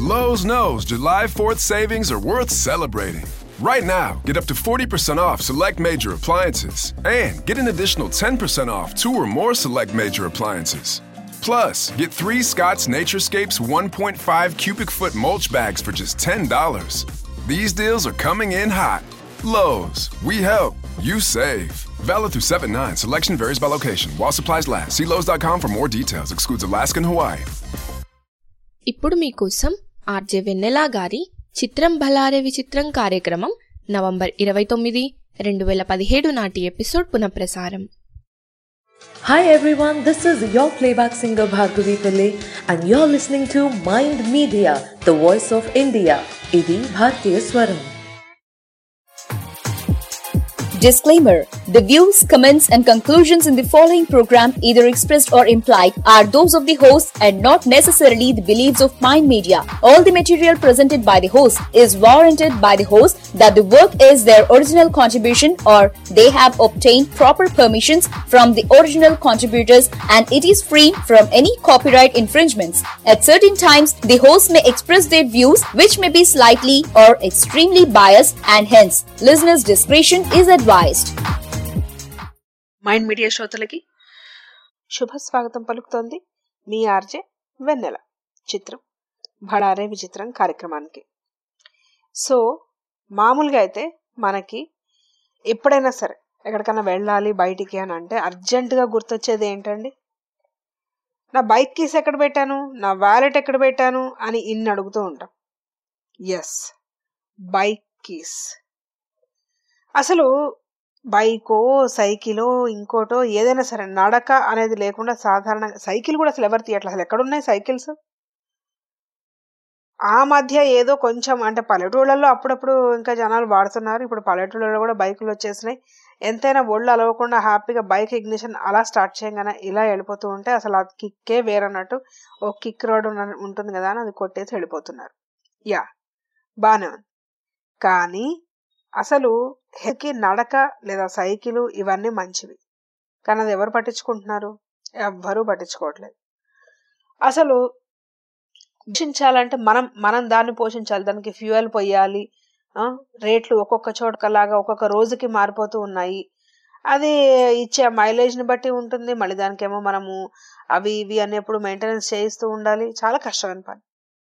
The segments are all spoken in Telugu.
Lowe's knows July 4th savings are worth celebrating. Right now, get up to 40% off select major appliances and get an additional 10% off two or more select major appliances. Plus, get three Scott's Naturescapes 1.5 cubic foot mulch bags for just $10. These deals are coming in hot. Lowe's, we help, you save. Valid through 7 9. Selection varies by location. While supplies last, see Lowe's.com for more details. Excludes Alaska and Hawaii. ఇప్పుడు మీకోసం ఆర్జే వెన్నెలా గారి చిత్రం భలారే విచిత్రం కార్యక్రమం నవంబర్ ఇరవై తొమ్మిది రెండు వేల పదిహేడు నాటి ఎపిసోడ్ పునఃప్రసారం Hi everyone, this is your playback singer Bhargavi Pillai and you're listening to Mind Media, the voice of India. Idi Bhartiya Swaram. Disclaimer The views, comments, and conclusions in the following program, either expressed or implied, are those of the host and not necessarily the beliefs of Mind Media. All the material presented by the host is warranted by the host that the work is their original contribution or they have obtained proper permissions from the original contributors and it is free from any copyright infringements. At certain times, the host may express their views which may be slightly or extremely biased and hence listeners' discretion is advised. Mind media శ్రోతలకి శుభ స్వాగతం పలుకుతోంది మీ ఆర్జే వెన్నెల చిత్రం భడారే విచిత్రం కార్యక్రమానికి సో మామూలుగా అయితే మనకి ఎప్పుడైనా సరే ఎక్కడికైనా వెళ్ళాలి బయటికి అని అంటే అర్జెంటుగా గుర్తొచ్చేది ఏంటండి నా బైక్ కీస్ ఎక్కడ పెట్టాను నా వ్యాలెట్ ఎక్కడ పెట్టాను అని ఇన్ని అడుగుతూ ఉంటాం ఎస్ బైక్ కీస్ అసలు బైకో సైకిలో ఇంకోటో ఏదైనా సరే నడక అనేది లేకుండా సాధారణంగా సైకిల్ కూడా అసలు ఎవరు తీయట్లేదు అసలు ఎక్కడున్నాయి సైకిల్స్ ఆ మధ్య ఏదో కొంచెం అంటే పల్లెటూళ్ళల్లో అప్పుడప్పుడు ఇంకా జనాలు వాడుతున్నారు ఇప్పుడు పల్లెటూళ్ళలో కూడా బైకులు వచ్చేసినాయి ఎంతైనా ఒళ్ళు అలవకుండా హ్యాపీగా బైక్ ఇగ్నిషన్ అలా స్టార్ట్ చేయగానే ఇలా వెళ్ళిపోతూ ఉంటే అసలు ఆ కిక్కే వేరన్నట్టు ఓ కిక్ రోడ్ ఉంటుంది కదా అని అది కొట్టేసి వెళ్ళిపోతున్నారు యా బాగానే ఉంది కానీ అసలు హెల్త్కి నడక లేదా సైకిల్ ఇవన్నీ మంచివి కానీ అది ఎవరు పట్టించుకుంటున్నారు ఎవ్వరూ పట్టించుకోవట్లేదు అసలు పోషించాలంటే మనం మనం దాన్ని పోషించాలి దానికి ఫ్యూయల్ పోయాలి ఆ, రేట్లు ఒక్కొక్క చోటకలాగా ఒక్కొక్క రోజుకి మారిపోతూ ఉన్నాయి అది ఇచ్చే మైలేజ్ని బట్టి ఉంటుంది మళ్ళీ దానికేమో మనము అవి ఇవి అనేప్పుడు మెయింటెనెన్స్ చేయిస్తూ ఉండాలి చాలా కష్టమైన పని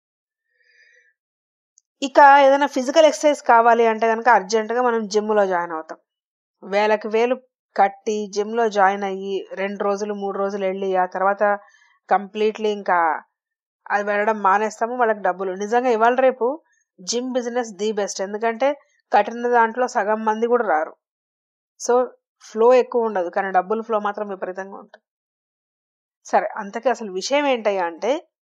ఇక ఏదైనా ఫిజికల్ ఎక్సర్సైజ్ కావాలి అంటే కనుక అర్జెంటుగా మనం జిమ్లో జాయిన్ అవుతాం వేలకి వేలు కట్టి జిమ్లో జాయిన్ అయ్యి రెండు రోజులు మూడు రోజులు వెళ్ళి ఆ తర్వాత కంప్లీట్లీ ఇంకా అది వెళ్ళడం మానేస్తాము వాళ్ళకి డబ్బులు నిజంగా ఇవాళ రేపు జిమ్ బిజినెస్ ది బెస్ట్ ఎందుకంటే కట్టిన దాంట్లో సగం మంది కూడా రారు సో ఫ్లో ఎక్కువ ఉండదు కానీ డబ్బుల ఫ్లో మాత్రం విపరీతంగా ఉంటుంది సరే అంతకీ అసలు విషయం ఏంటయ్యా అంటే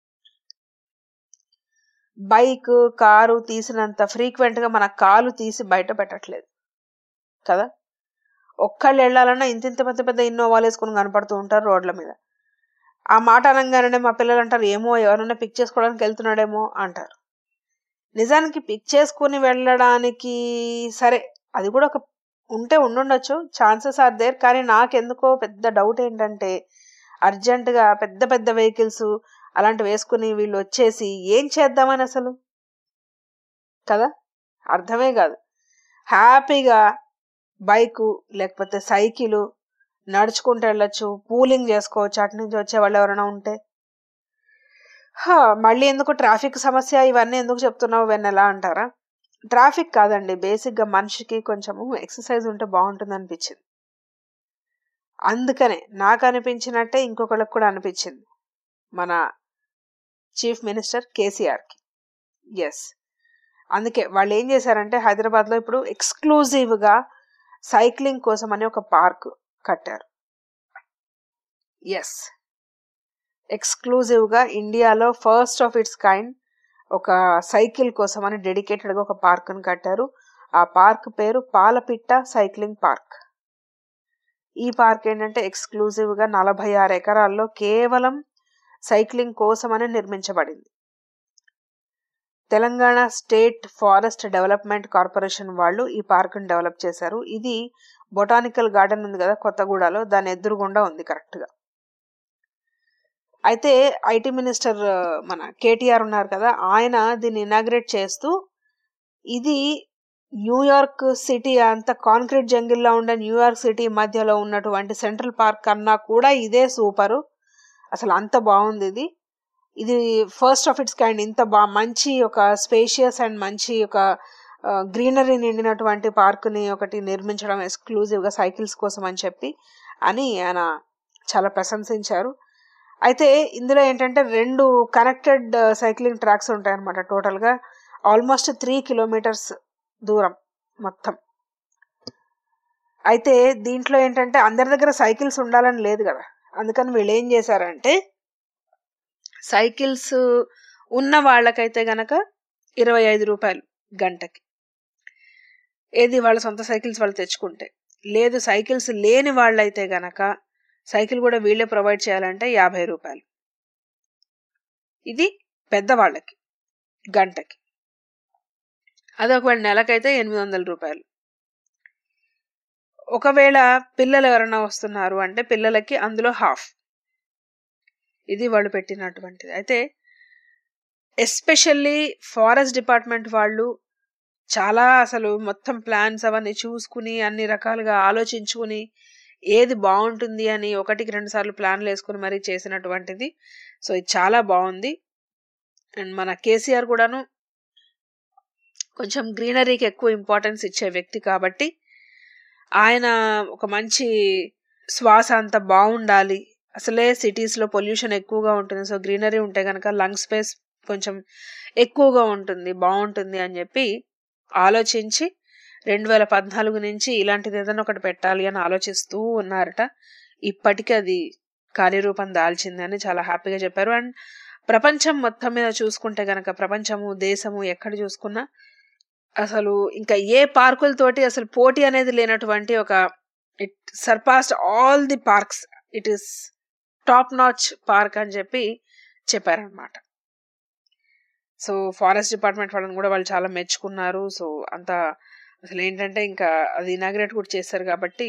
బైక్ కారు తీసినంత ఫ్రీక్వెంట్ గా మన కాలు తీసి బయట పెట్టట్లేదు కదా ఒక్కళ్ళు వెళ్ళాలన్నా ఇంత ఇంత పెద్ద పెద్ద ఇన్నోవాలు వేసుకుని కనపడుతూ ఉంటారు రోడ్ల మీద ఆ మాట అనగానే మా పిల్లలు అంటారు ఏమో ఎవరైనా పిక్ చేసుకోవడానికి వెళ్తున్నాడేమో అంటారు నిజానికి పిక్ చేసుకుని వెళ్ళడానికి సరే అది కూడా ఒక ఉంటే ఉండుండొచ్చు ఛాన్సెస్ ఆర్ దేర్ కానీ నాకెందుకో పెద్ద డౌట్ ఏంటంటే అర్జెంటుగా పెద్ద పెద్ద వెహికల్స్ అలాంటివి వేసుకుని వీళ్ళు వచ్చేసి ఏం చేద్దామని అసలు కదా అర్థమే కాదు హ్యాపీగా బైకు లేకపోతే సైకిలు నడుచుకుంటూ వెళ్ళొచ్చు పూలింగ్ చేసుకోవచ్చు అటు నుంచి వచ్చే వాళ్ళు ఎవరైనా ఉంటే హా, మళ్ళీ ఎందుకు ట్రాఫిక్ సమస్య ఇవన్నీ ఎందుకు చెప్తున్నావు వెన్నెలా అంటారా ట్రాఫిక్ కాదండి బేసిక్ గా మనిషికి కొంచెము ఎక్సర్సైజ్ ఉంటే బాగుంటుంది అనిపించింది అందుకనే నాకు అనిపించినట్టే ఇంకొకళ్ళకి కూడా అనిపించింది మన చీఫ్ మినిస్టర్ కేసీఆర్ కి ఎస్ అందుకే వాళ్ళు ఏం చేశారంటే హైదరాబాద్ లో ఇప్పుడు ఎక్స్క్లూజివ్ గా సైక్లింగ్ కోసం అని ఒక పార్క్ కట్టారు ఎస్ ఎక్స్క్లూజివ్ గా ఇండియాలో ఫస్ట్ ఆఫ్ ఇట్స్ కైండ్ ఒక సైకిల్ కోసం అని డెడికేటెడ్ గా ఒక పార్క్ ని కట్టారు ఆ పార్క్ పేరు పాలపిట్ట సైక్లింగ్ పార్క్ ఈ పార్క్ ఏంటంటే ఎక్స్క్లూజివ్ గా నలభై ఆరు ఎకరాల్లో కేవలం సైక్లింగ్ కోసమని నిర్మించబడింది Telangana state forest development corporation వాళ్ళు ఈ పార్క్ ని డెవలప్ చేశారు ఇది బొటానికల్ గార్డెన్ ఉంది కదా కొత్తగూడలో దాని ఎదురుగుండా ఉంది కరెక్ట్ గా అయితే ఐటీ మినిస్టర్ ఆ, మన కేటీఆర్ ఉన్నారు కదా ఆయన దీన్ని ఇనాగ్రేట్ చేస్తూ ఇది న్యూయార్క్ సిటీ అంత కాంక్రీట్ జంగిల్లో ఉండే న్యూయార్క్ సిటీ మధ్యలో ఉన్నటువంటి సెంట్రల్ పార్క్ కన్నా కూడా ఇదే సూపరు అసలు అంత బాగుంది ఇది ఇది ఫస్ట్ ఆఫ్ ఇట్స్ కైండ్ ఇంత బా మంచి ఒక స్పేషియస్ అండ్ మంచి ఒక గ్రీనరీ నిండినటువంటి పార్కుని ఒకటి నిర్మించడం ఎక్స్క్లూజివ్గా సైకిల్స్ కోసం అని చెప్పి అని ఆయన చాలా ప్రశంసించారు అయితే ఇందులో ఏంటంటే రెండు కనెక్టెడ్ సైక్లింగ్ ట్రాక్స్ ఉంటాయి అనమాట టోటల్గా ఆల్మోస్ట్ త్రీ కిలోమీటర్స్ దూరం మొత్తం అయితే దీంట్లో ఏంటంటే అందరి దగ్గర సైకిల్స్ ఉండాలని లేదు కదా అందుకని వీళ్ళు ఏం చేశారంటే సైకిల్స్ ఉన్న వాళ్ళకైతే గనక ఇరవై ఐదు రూపాయలు గంటకి ఏది వాళ్ళ సొంత సైకిల్స్ వాళ్ళు తెచ్చుకుంటే లేదు సైకిల్స్ లేని వాళ్ళైతే గనక సైకిల్ కూడా వీళ్ళే ప్రొవైడ్ చేయాలంటే యాభై రూపాయలు ఇది పెద్దవాళ్ళకి గంటకి అది ఒకవేళ నెలకైతే ఎనిమిది వందల రూపాయలు ఒకవేళ పిల్లలు ఎవరైనా వస్తున్నారు అంటే పిల్లలకి అందులో హాఫ్ ఇది వాళ్ళు పెట్టినటువంటిది అయితే ఎస్పెషల్లీ ఫారెస్ట్ డిపార్ట్మెంట్ వాళ్ళు చాలా అసలు మొత్తం ప్లాన్స్ అవన్నీ చూసుకుని అన్ని రకాలుగా ఆలోచించుకుని ఏది బాగుంటుంది అని ఒకటికి రెండు సార్లు ప్లాన్లు వేసుకుని మరీ చేసినటువంటిది సో ఇది చాలా బాగుంది అండ్ మన కేసీఆర్ కూడాను కొంచెం గ్రీనరీకి ఎక్కువ ఇంపార్టెన్స్ ఇచ్చే వ్యక్తి కాబట్టి ఆయన ఒక మంచి శ్వాస అంత బాగుండాలి అసలే సిటీస్లో పొల్యూషన్ ఎక్కువగా ఉంటుంది సో గ్రీనరీ ఉంటే కనుక లంగ్ స్పేస్ కొంచెం ఎక్కువగా ఉంటుంది బాగుంటుంది అని చెప్పి ఆలోచించి రెండు వేల పద్నాలుగు నుంచి ఇలాంటిది ఏదైనా ఒకటి పెట్టాలి అని ఆలోచిస్తూ ఉన్నారట ఇప్పటికీ అది కార్యరూపం దాల్చిందని చాలా హ్యాపీగా చెప్పారు అండ్ ప్రపంచం మొత్తం మీద చూసుకుంటే గనక ప్రపంచము దేశము ఎక్కడ చూసుకున్నా అసలు ఇంకా ఏ పార్కులతోటి అసలు పోటీ అనేది లేనటువంటి ఒక it surpassed all the parks it is top notch park అని చెప్పి చెప్పారనమాట సో ఫారెస్ట్ డిపార్ట్మెంట్ వాళ్ళని కూడా వాళ్ళు చాలా మెచ్చుకున్నారు సో అంత అసలు ఏంటంటే ఇంకా అది ఇనాగ్రేట్ కూడా చేశారు కాబట్టి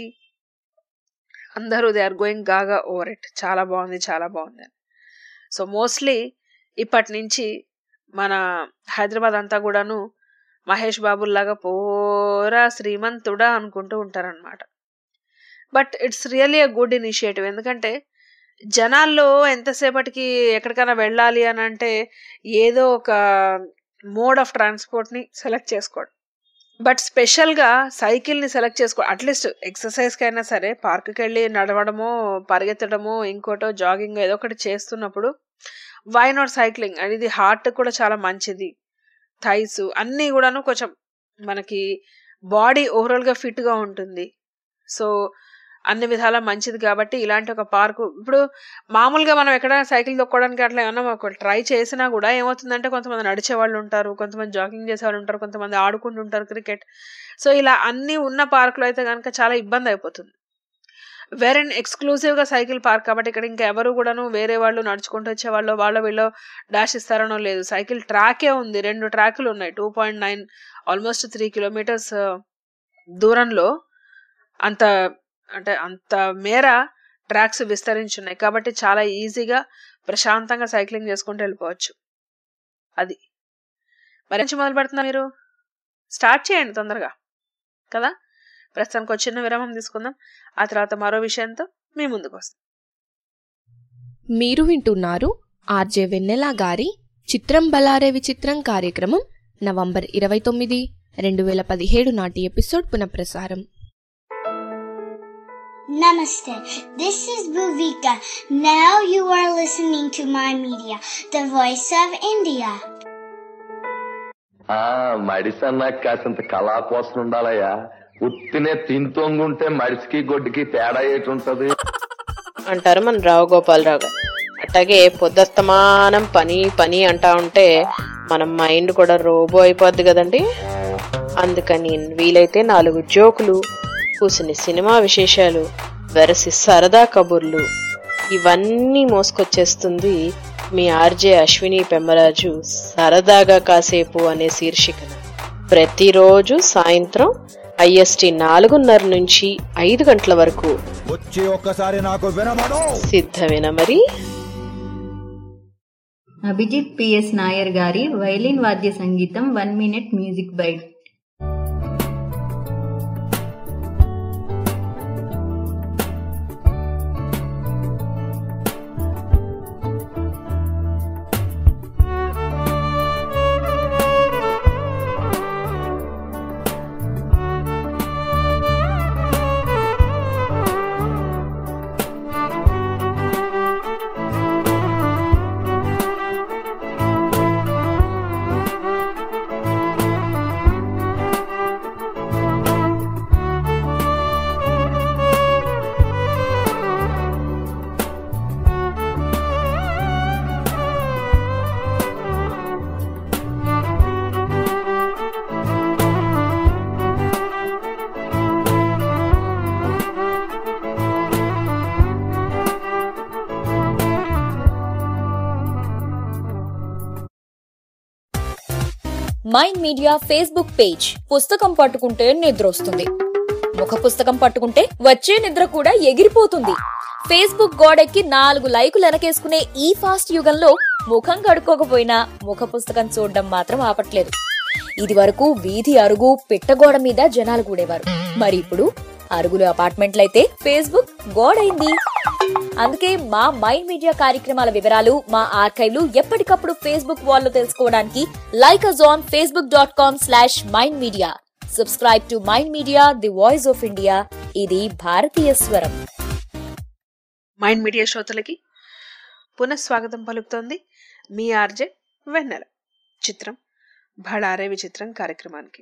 అందరూ they are going gaga over it చాలా బాగుంది చాలా బాగుంది అని సో మోస్ట్లీ ఇప్పటి నుంచి మన హైదరాబాద్ అంతా కూడాను మహేష్ బాబుల్లాగా పోరా శ్రీమంతుడా అనుకుంటూ ఉంటారనమాట but it's really a good initiative ఎందుకంటే జనాల్లో ఎంతసేపటికి ఎక్కడికైనా వెళ్ళాలి అని అంటే ఏదో ఒక మోడ్ ఆఫ్ ట్రాన్స్పోర్ట్ని సెలెక్ట్ చేసుకోవడం బట్ స్పెషల్గా సైకిల్ని సెలెక్ట్ చేసుకో అట్లీస్ట్ ఎక్సర్సైజ్కి అయినా సరే పార్క్కి వెళ్ళి నడవడమో పరిగెత్తడమో ఇంకోటో జాగింగ్ ఏదో ఒకటి చేస్తున్నప్పుడు వై నాట్ సైక్లింగ్ అండ్ ఇది హార్ట్ కూడా చాలా మంచిది థైస్ అన్నీ కూడాను కొంచెం మనకి బాడీ ఓవరాల్గా ఫిట్గా ఉంటుంది సో అన్ని విధాలా మంచిది కాబట్టి ఇలాంటి ఒక పార్కు ఇప్పుడు మామూలుగా మనం ఎక్కడైనా సైకిల్ తొక్కడానికి అట్లా ఏమన్నా ఒక ట్రై చేసినా కూడా ఏమవుతుందంటే కొంతమంది నడిచే వాళ్ళు ఉంటారు కొంతమంది జాగింగ్ చేసే వాళ్ళు ఉంటారు కొంతమంది ఆడుకుంటూ ఉంటారు క్రికెట్ సో ఇలా అన్ని ఉన్న పార్కులో అయితే కనుక చాలా ఇబ్బంది అయిపోతుంది వేరే ఎక్స్క్లూజివ్గా సైకిల్ పార్క్ కాబట్టి ఇక్కడ ఇంకా ఎవరు కూడాను వేరే వాళ్ళు నడుచుకుంటూ వచ్చే వాళ్ళు వాళ్ళ వీళ్ళు డాష్ ఇస్తారనో లేదు సైకిల్ ట్రాకే ఉంది రెండు ట్రాకులు ఉన్నాయి two point nine almost three kilometres దూరంలో అంత అంటే అంత మేర ట్రాక్స్ విస్తరించున్నాయి కాబట్టి చాలా ఈజీగా ప్రశాంతంగా సైక్లింగ్ చేసుకుంటూ వెళ్ళిపోవచ్చు అది మరి నుంచి మొదలు పెడుతున్నా మీరు స్టార్ట్ చేయండి తొందరగా కదా ప్రస్తుతానికి ఒక చిన్న విరామం తీసుకుందాం ఆ తర్వాత మరో విషయంతో మీ ముందుకు వస్తాం మీరు వింటున్నారు ఆర్జే వెన్నెల గారి చిత్రం బలారే విచిత్రం కార్యక్రమం నవంబర్ ఇరవై తొమ్మిది రెండు వేల పదిహేడు నాటి ఎపిసోడ్ పునఃప్రసారం Namaste. This is Bhuvika. Now you are listening to my media, the voice of India. ఆ మడిసన్నాక కాసింత కళాకోసం ఉండాలయ్యా ఉత్తినే తింతొంగుంటే మడిసికి గొడ్డుకి తేడా ఏటి ఉంటది అంటారు మన రావు గోపాలరావు గారు అట్లాగే పొద్దుస్తమానం పని పని అంటా ఉంటే మన మైండ్ కూడా రోబో అయిపోద్ది కదండి అందుకని వీలైతే నాలుగు జోకులు కూసిన సినిమా విశేషాలు వెరసి సరదా కబుర్లు ఇవన్నీ మోసుకొచ్చేస్తుంది మీ ఆర్జే అశ్విని పెమ్మరాజు సరదాగా కాసేపు అనే శీర్షికన ప్రతిరోజు సాయంత్రం ఐఎస్టి నాలుగున్నర నుంచి ఐదు గంటల వరకు వచ్చి ఒక్కసారి నాకు వినమను సిద్ధమేనా మరి అభిజిత్ పిఎస్ నాయర్ గారి వైలిన్ వాద్య సంగీతం one minute music bite mind media Facebook page పుస్తకం పట్టుకుంటే నిద్ర వస్తుంది ముఖ పుస్తకం పట్టుకుంటే వచ్చే నిద్ర కూడా ఎగిరిపోతుంది ఫేస్బుక్ గోడెక్కి నాలుగు లైకులు వెనకేసుకునే ఈ ఫాస్ట్ యుగంలో ముఖం కడుక్కోకపోయినా ముఖ పుస్తకం చూడడం మాత్రం ఆపట్లేదు ఇది వరకు వీధి అరుగు పిట్టగోడ మీద జనాలు కూడేవారు మరి ఇప్పుడు అరుగులు అపార్ట్మెంట్లయితే ఫేస్బుక్ గోడైంది అందుకే మా మైండ్ మీడియా కార్యక్రమాల వివరాలు మా ఆర్కైవ్లు ఎప్పటికప్పుడు ఫేస్బుక్ వాల్లో తెలుసుకోవడానికి like us on Facebook dot com slash mind media subscribe to mind media the voice of India ఇది భారతీయ స్వరం మైండ్ మీడియా శ్రోతలకి పునఃస్వాగతం పలుకుతోంది మీ ఆర్జే వెన్నెల చిత్రం భళారే విచిత్రం కార్యక్రమానికి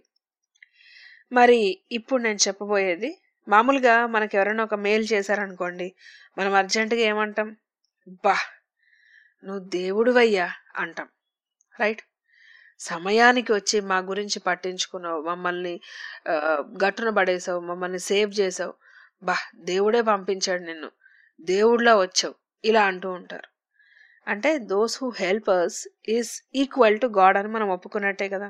మరి ఇప్పుడు నేను చెప్పబోయేది మామూలుగా మనకి ఎవరైనా ఒక మెయిల్ చేశారనుకోండి మనం అర్జెంటుగా ఏమంటాం బా నువ్వు దేవుడివయ్యా అంటాం రైట్ సమయానికి వచ్చి మా గురించి పట్టించుకున్నావు మమ్మల్ని ఆ, గట్టున పడేసావు మమ్మల్ని సేవ్ చేసావు బా దేవుడే పంపించాడు నిన్ను దేవుడిలా వచ్చావు ఇలా అంటూ ఉంటారు అంటే those who help us is equal to god అని మనం ఒప్పుకున్నట్టే కదా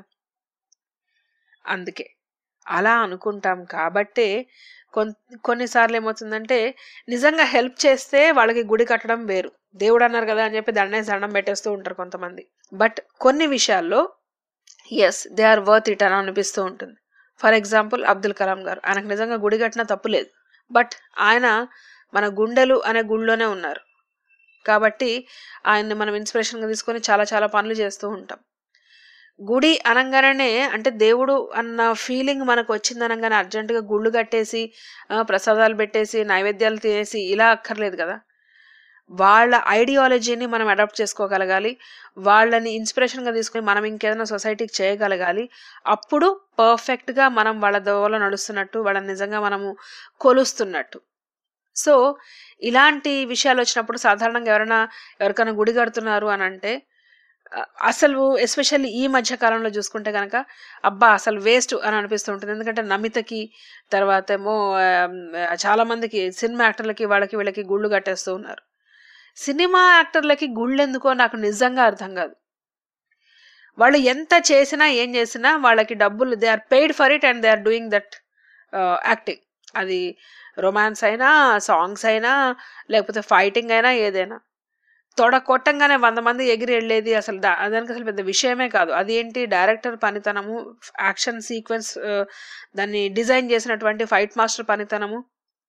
అందుకే అలా అనుకుంటాం కాబట్టే కొన్ కొన్నిసార్లు ఏమవుతుందంటే నిజంగా హెల్ప్ చేస్తే వాళ్ళకి గుడి కట్టడం వేరు దేవుడు అన్నారు కదా అని చెప్పి దండేసి దండం పెట్టేస్తూ ఉంటారు కొంతమంది బట్ కొన్ని విషయాల్లో yes they are worth it అని అనిపిస్తూ ఉంటుంది ఫర్ ఎగ్జాంపుల్ అబ్దుల్ కలాం గారు ఆయనకు నిజంగా గుడి కట్టిన తప్పు లేదు బట్ ఆయన మన గుండెలు అనే గుళ్ళోనే ఉన్నారు కాబట్టి ఆయన్ని మనం ఇన్స్పిరేషన్గా తీసుకొని చాలా చాలా పనులు చేస్తూ ఉంటాం గుడి అనగానే అంటే దేవుడు అన్న ఫీలింగ్ మనకు వచ్చింది అనగానే అర్జెంటుగా గుళ్ళు కట్టేసి ఆ, ప్రసాదాలు పెట్టేసి నైవేద్యాలు తినేసి ఇలా అక్కర్లేదు కదా వాళ్ళ ఐడియాలజీని మనం అడాప్ట్ చేసుకోగలగాలి వాళ్ళని ఇన్స్పిరేషన్గా తీసుకొని మనం ఇంకేదైనా సొసైటీకి చేయగలగాలి అప్పుడు పర్ఫెక్ట్గా మనం వాళ్ళ దోవలో నడుస్తున్నట్టు వాళ్ళని నిజంగా మనము కొలుస్తున్నట్టు సో ఇలాంటి విషయాలు వచ్చినప్పుడు సాధారణంగా ఎవరైనా ఎవరికైనా గుడి కడుతున్నారు అని అంటే ఆ, అసలు ఎస్పెషల్లీ ఈ మధ్య కాలంలో చూసుకుంటే కనుక అబ్బా అసలు వేస్ట్ అని అనిపిస్తూ ఉంటుంది ఎందుకంటే నమితకి తర్వాత ఏమో ఆ, చాలా మందికి సినిమా యాక్టర్లకి వాళ్ళకి వీళ్ళకి గుళ్ళు కట్టేస్తూ ఉన్నారు సినిమా యాక్టర్లకి గుళ్ళు ఎందుకో నాకు నిజంగా అర్థం కాదు వాళ్ళు ఎంత చేసినా ఏం చేసినా వాళ్ళకి డబ్బులు they are paid for it and they are doing that acting అది రొమాన్స్ అయినా సాంగ్స్ అయినా లేకపోతే ఫైటింగ్ అయినా ఏదైనా తొడ కొట్టంగానే వంద మంది ఎగిరి వెళ్ళేది అసలు దా- దానికి అసలు పెద్ద విషయమే కాదు అది ఏంటి డైరెక్టర్ పనితనము యాక్షన్ సీక్వెన్స్ దాన్ని డిజైన్ చేసినటువంటి ఫైట్ మాస్టర్ పనితనము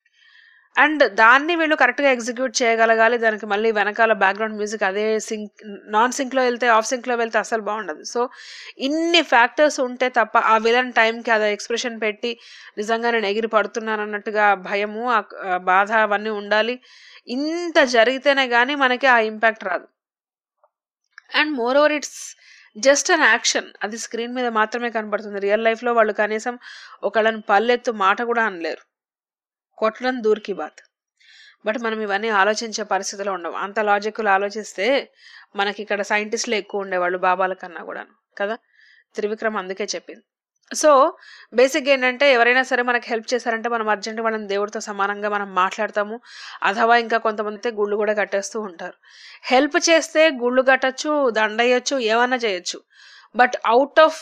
అండ్ దాన్ని వీళ్ళు కరెక్ట్గా ఎగ్జిక్యూట్ చేయగలగాలి దానికి మళ్ళీ వెనకాల బ్యాక్గ్రౌండ్ మ్యూజిక్ అదే సింక్ నాన్ సింక్లో వెళ్తే ఆఫ్ సింక్లో వెళ్తే అసలు బాగుండదు సో ఇన్ని ఫ్యాక్టర్స్ ఉంటే తప్ప ఆ విలన్ టైంకి అదే ఎక్స్ప్రెషన్ పెట్టి నిజంగా నేను ఎగిరి పడుతున్నాను అన్నట్టుగా భయము ఆ ఆ బాధ అవన్నీ ఉండాలి ఇంత జరిగితేనే కానీ మనకి ఆ ఇంపాక్ట్ రాదు and moreover it's just an action అది స్క్రీన్ మీద మాత్రమే కనబడుతుంది రియల్ లైఫ్లో వాళ్ళు కనీసం ఒకళ్ళని పల్లెత్తు మాట కూడా అనలేరు కొట్టడం దూర్కి బాత్ బట్ మనం ఇవన్నీ ఆలోచించే పరిస్థితిలో ఉండవు అంత లాజిక్లు ఆలోచిస్తే మనకి ఇక్కడ సైంటిస్టులు ఎక్కువ ఉండేవాళ్ళు బాబాల కన్నా కూడా కదా త్రివిక్రమ్ అందుకే చెప్పింది సో బేసిక్ ఏంటంటే ఎవరైనా సరే మనకి హెల్ప్ చేశారంటే మనం అర్జెంట్ వాళ్ళని దేవుడితో సమానంగా మనం మాట్లాడతాము అథవా ఇంకా కొంతమంది అయితే గుళ్ళు కూడా కట్టేస్తూ ఉంటారు హెల్ప్ చేస్తే గుళ్ళు కట్టచ్చు దండయ్యొచ్చు ఏమన్నా చేయొచ్చు బట్ అవుట్ ఆఫ్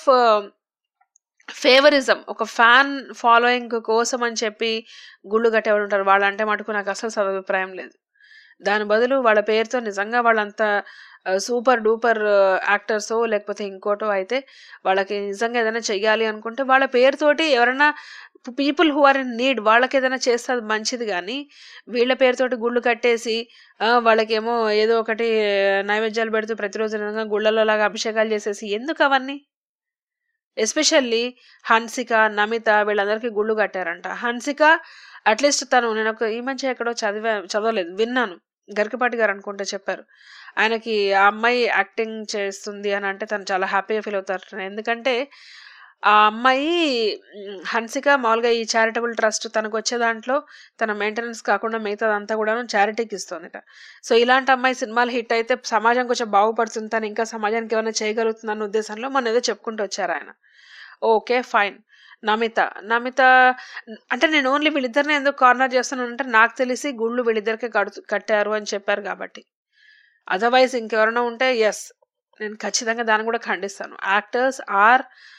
ఫేవరిజం ఒక ఫ్యాన్ ఫాలోయింగ్ కోసం అని చెప్పి గుళ్ళు కట్టేవాడు ఉంటారు వాళ్ళంటే మటుకు నాకు అసలు సదభిప్రాయం లేదు దాని బదులు వాళ్ళ పేరుతో నిజంగా వాళ్ళంత సూపర్ డూపర్ యాక్టర్సో లేకపోతే ఇంకోటో అయితే వాళ్ళకి నిజంగా ఏదైనా చెయ్యాలి అనుకుంటే వాళ్ళ పేరుతోటి ఎవరైనా people who are in need వాళ్ళకి ఏదైనా చేస్తే అది మంచిది కానీ వీళ్ళ పేరుతోటి గుళ్ళు కట్టేసి ఆ, వాళ్ళకేమో ఏదో ఒకటి నైవేద్యాలు పెడుతూ ప్రతిరోజు నిజంగా గుళ్ళలో లాగా అభిషేకాలు చేసేసి ఎందుకు అవన్నీ ఎస్పెషల్లీ హన్సిక నమిత వీళ్ళందరికీ గుళ్ళు కట్టారంట హన్సిక అట్లీస్ట్ తను నేను ఒక ఈ మధ్య ఎక్కడో చదివా చదవలేదు విన్నాను గరికపాటి గారు అనుకుంటే చెప్పారు ఆయనకి ఆ అమ్మాయి యాక్టింగ్ చేస్తుంది అని అంటే తను చాలా హ్యాపీగా ఫీల్ అవుతారు ఎందుకంటే ఆ అమ్మాయి మ్, హన్సిక మామూలుగా ఈ చారిటబుల్ ట్రస్ట్ తనకు వచ్చే దాంట్లో తన మెయింటెనెన్స్ కాకుండా మిగతాదంతా కూడాను చారిటీకి ఇస్తుందట సో ఇలాంటి అమ్మాయి సినిమాలు హిట్ అయితే సమాజం కొంచెం బాగుపడుతుంది తను ఇంకా సమాజానికి ఏమైనా చేయగలుగుతుంది అన్న ఉద్దేశంలో మొన్న ఏదో చెప్పుకుంటూ వచ్చారు ఆయన ఓకే ఫైన్ నమిత నమిత అంటే నేను ఓన్లీ వీళ్ళిద్దరిని ఎందుకు కార్నర్ చేస్తున్నాను అంటే నాకు తెలిసి గుళ్ళు వీళ్ళిద్దరికే కడుతు కట్టారు అని చెప్పారు కాబట్టి అదర్వైజ్ ఇంకెవరైనా ఉంటే ఎస్ నేను ఖచ్చితంగా దాన్ని కూడా ఖండిస్తాను యాక్టర్స్ ఆర్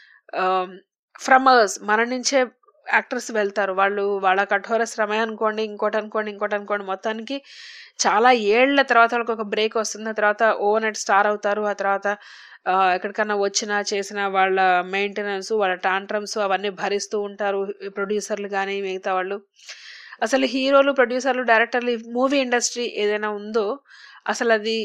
ఫ్రమ్ అవర్స్ మన నుంచే యాక్టర్స్ వెళ్తారు వాళ్ళు వాళ్ళ కఠోర శ్రమ అనుకోండి ఇంకోటి అనుకోండి ఇంకోటి అనుకోండి మొత్తానికి చాలా ఏళ్ల తర్వాత వాళ్ళకి ఒక బ్రేక్ వస్తుంది ఆ తర్వాత ఓ నెట్ స్టార్ అవుతారు ఆ తర్వాత ఆ, ఎక్కడికన్నా వచ్చినా చేసిన వాళ్ళ మెయింటెనెన్స్ వాళ్ళ టాంట్రమ్స్ అవన్నీ భరిస్తూ ఉంటారు ప్రొడ్యూసర్లు కానీ మిగతా వాళ్ళు అసలు హీరోలు ప్రొడ్యూసర్లు డైరెక్టర్లు మూవీ ఇండస్ట్రీ ఏదైనా ఉందో అసలు అది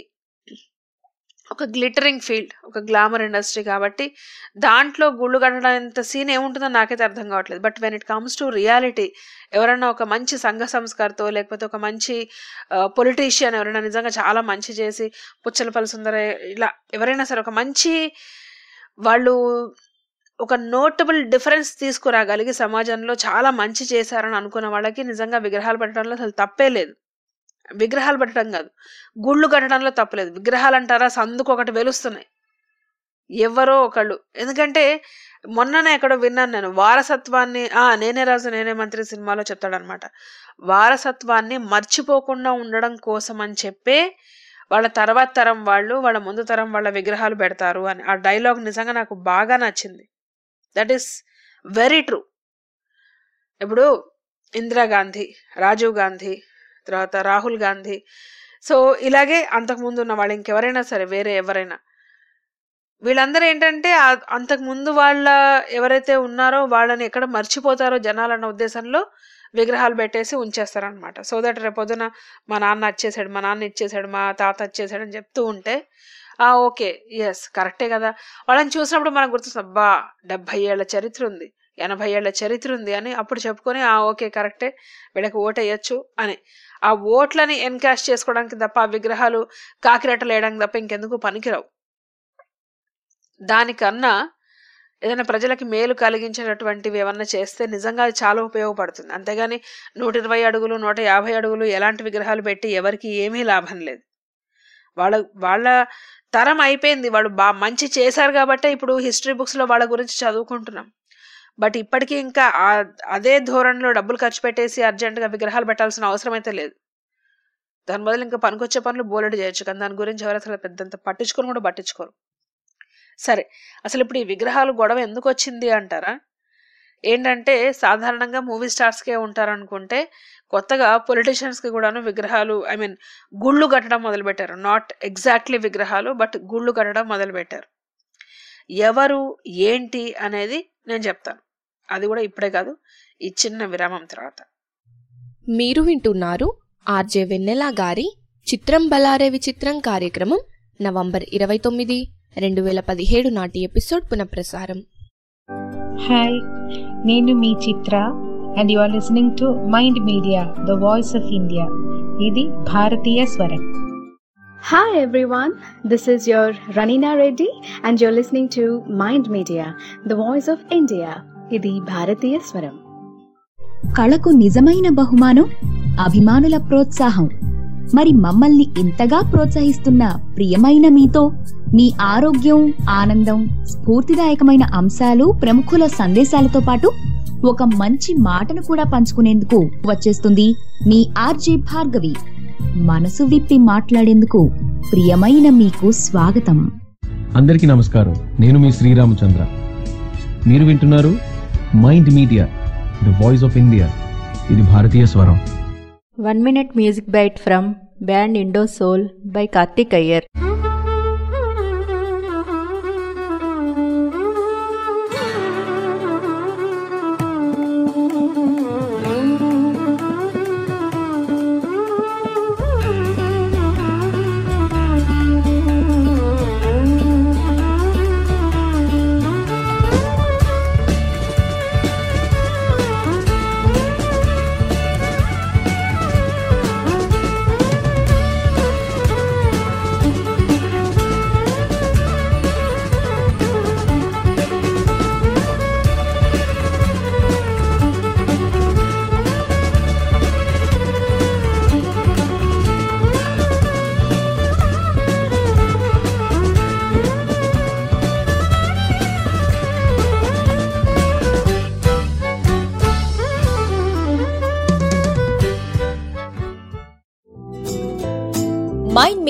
ఒక గ్లిటరింగ్ ఫీల్డ్ ఒక గ్లామర్ ఇండస్ట్రీ కాబట్టి దాంట్లో గుళ్ళు కట్టడంత సీన్ ఏముంటుందో నాకైతే అర్థం కావట్లేదు but when it comes to reality ఎవరైనా ఒక మంచి సంఘ సంస్కారతో లేకపోతే ఒక మంచి పొలిటీషియన్ ఎవరైనా నిజంగా చాలా మంచి చేసి పుచ్చలపల్లి సుందర ఇలా ఎవరైనా సరే ఒక మంచి వాళ్ళు ఒక నోటబుల్ డిఫరెన్స్ తీసుకురాగలిగి సమాజంలో చాలా మంచి చేశారని అనుకున్న వాళ్ళకి నిజంగా విగ్రహాలు పెట్టడంలో అసలు తప్పే లేదు విగ్రహాలు పెట్టడం కాదు గుళ్ళు కట్టడంలో తప్పలేదు విగ్రహాలు అంటారా సందుకు ఒకటి వెలుస్తున్నాయి ఎవరో ఒకళ్ళు ఎందుకంటే మొన్ననే ఎక్కడో విన్నాను నేను వారసత్వాన్ని ఆ నేనే రాజు నేనే మంత్రి సినిమాలో చెప్తాడనమాట వారసత్వాన్ని మర్చిపోకుండా ఉండడం కోసం అని చెప్పే వాళ్ళ తర్వాత తరం వాళ్ళు వాళ్ళ ముందు తరం వాళ్ళ విగ్రహాలు పెడతారు అని ఆ డైలాగ్ నిజంగా నాకు బాగా నచ్చింది దట్ ఈస్ వెరీ ట్రూ ఇప్పుడు ఇందిరాగాంధీ రాజీవ్ గాంధీ తర్వాత రాహుల్ గాంధీ సో ఇలాగే అంతకుముందు ఉన్న వాళ్ళు ఇంకెవరైనా సరే వేరే ఎవరైనా వీళ్ళందరూ ఏంటంటే ఆ- అంతకుముందు వాళ్ళ ఎవరైతే ఉన్నారో వాళ్ళని ఎక్కడ మర్చిపోతారో జనాలు అన్న ఉద్దేశంలో విగ్రహాలు పెట్టేసి ఉంచేస్తారనమాట సో దట్ రేపొద్దున మా నాన్న వచ్చేసాడు మా నాన్న ఇచ్చేసాడు మా తాత వచ్చేసాడు అని చెప్తూ ఉంటే ఆ ఓకే ఎస్ కరెక్టే కదా వాళ్ళని చూసినప్పుడు మనకు గుర్తొస్తుంది అబ్బా డెబ్బై ఏళ్ల చరిత్ర ఉంది ఎనభై ఏళ్ల చరిత్ర ఉంది అని అప్పుడు చెప్పుకొని ఆ ఓకే కరెక్టే వీళ్ళకి ఓటేయచ్చు అని ఆ ఓట్లని ఎన్కాష్ చేసుకోవడానికి తప్ప ఆ విగ్రహాలు కాకిరెట్టలు వేయడానికి తప్ప ఇంకెందుకు పనికిరావు దానికన్నా ఏదైనా ప్రజలకి మేలు కలిగించేటటువంటివి ఏమన్నా చేస్తే నిజంగా అది చాలా ఉపయోగపడుతుంది అంతేగాని నూట ఇరవై అడుగులు నూట యాభై అడుగులు ఎలాంటి విగ్రహాలు పెట్టి ఎవరికి ఏమీ లాభం లేదు వాళ్ళ వాళ్ళ తరం అయిపోయింది వాళ్ళు బా మంచి చేశారు కాబట్టే ఇప్పుడు హిస్టరీ బుక్స్లో వాళ్ళ గురించి చదువుకుంటున్నాం బట్ ఇప్పటికీ ఇంకా ఆ- అదే ధోరణిలో డబ్బులు ఖర్చు పెట్టేసి అర్జెంటుగా విగ్రహాలు పెట్టాల్సిన అవసరం అయితే లేదు దాని బదులు ఇంకా పనికొచ్చే పనులు బోలెడు చేయొచ్చు కానీ దాని గురించి ఎవరు అసలు పెద్దంత పట్టించుకొని కూడా పట్టించుకోరు సరే అసలు ఇప్పుడు ఈ విగ్రహాలు గొడవ ఎందుకు వచ్చింది అంటారా ఏంటంటే సాధారణంగా మూవీ స్టార్స్కే ఉంటారనుకుంటే కొత్తగా పొలిటీషియన్స్కి కూడాను విగ్రహాలు ఐ మీన్ గుళ్ళు కట్టడం మొదలుపెట్టారు నాట్ ఎగ్జాక్ట్లీ విగ్రహాలు బట్ గుళ్ళు కట్టడం మొదలుపెట్టారు ఎవరు ఏంటి అనేది నేను చెప్తాను అది కూడా ఇప్పుడే కాదు ఈ చిన్న విరామం తర్వాత మీరు వింటున్నారు ఆర్జే వెన్నెల గారి చిత్రం బలారే విచిత్రం కార్యక్రమం నవంబర్ ఇరవై తొమ్మిది రెండు వేల పదిహేడు నాటి ఎపిసోడ్ పునఃప్రసారం హాయ్ నేను మీ Chitra and you are listening to mind media the voice of India ఇది భారతీయ స్వరం Hi everyone, this is your Ranina Reddy and you're listening to Mind Media, the voice of India. ఇది భారతీయ స్వరం కళకు నిజమైన బహుమానం అభిమానుల ప్రోత్సాహం మరి మమ్మల్ని ఇంతగా ప్రోత్సహిస్తున్న ప్రియమైన మీతో మీ ఆరోగ్యం ఆనందం స్ఫూర్తిదాయకమైన అంశాలు ప్రముఖుల సందేశాలతో పాటు ఒక మంచి మాటను కూడా పంచుకునేందుకు వచ్చేస్తుంది మీ ఆర్జే భార్గవి మనసు విప్పి మాట్లాడేందుకు ప్రియమైన మీకు స్వాగతం అందరికీ నమస్కారం నేను మీ శ్రీరామచంద్ర మీరు వింటున్నారు mind media the voice of India ఇది భారతీయ స్వరం one minute music bite from band Indo Soul by Karthik Iyer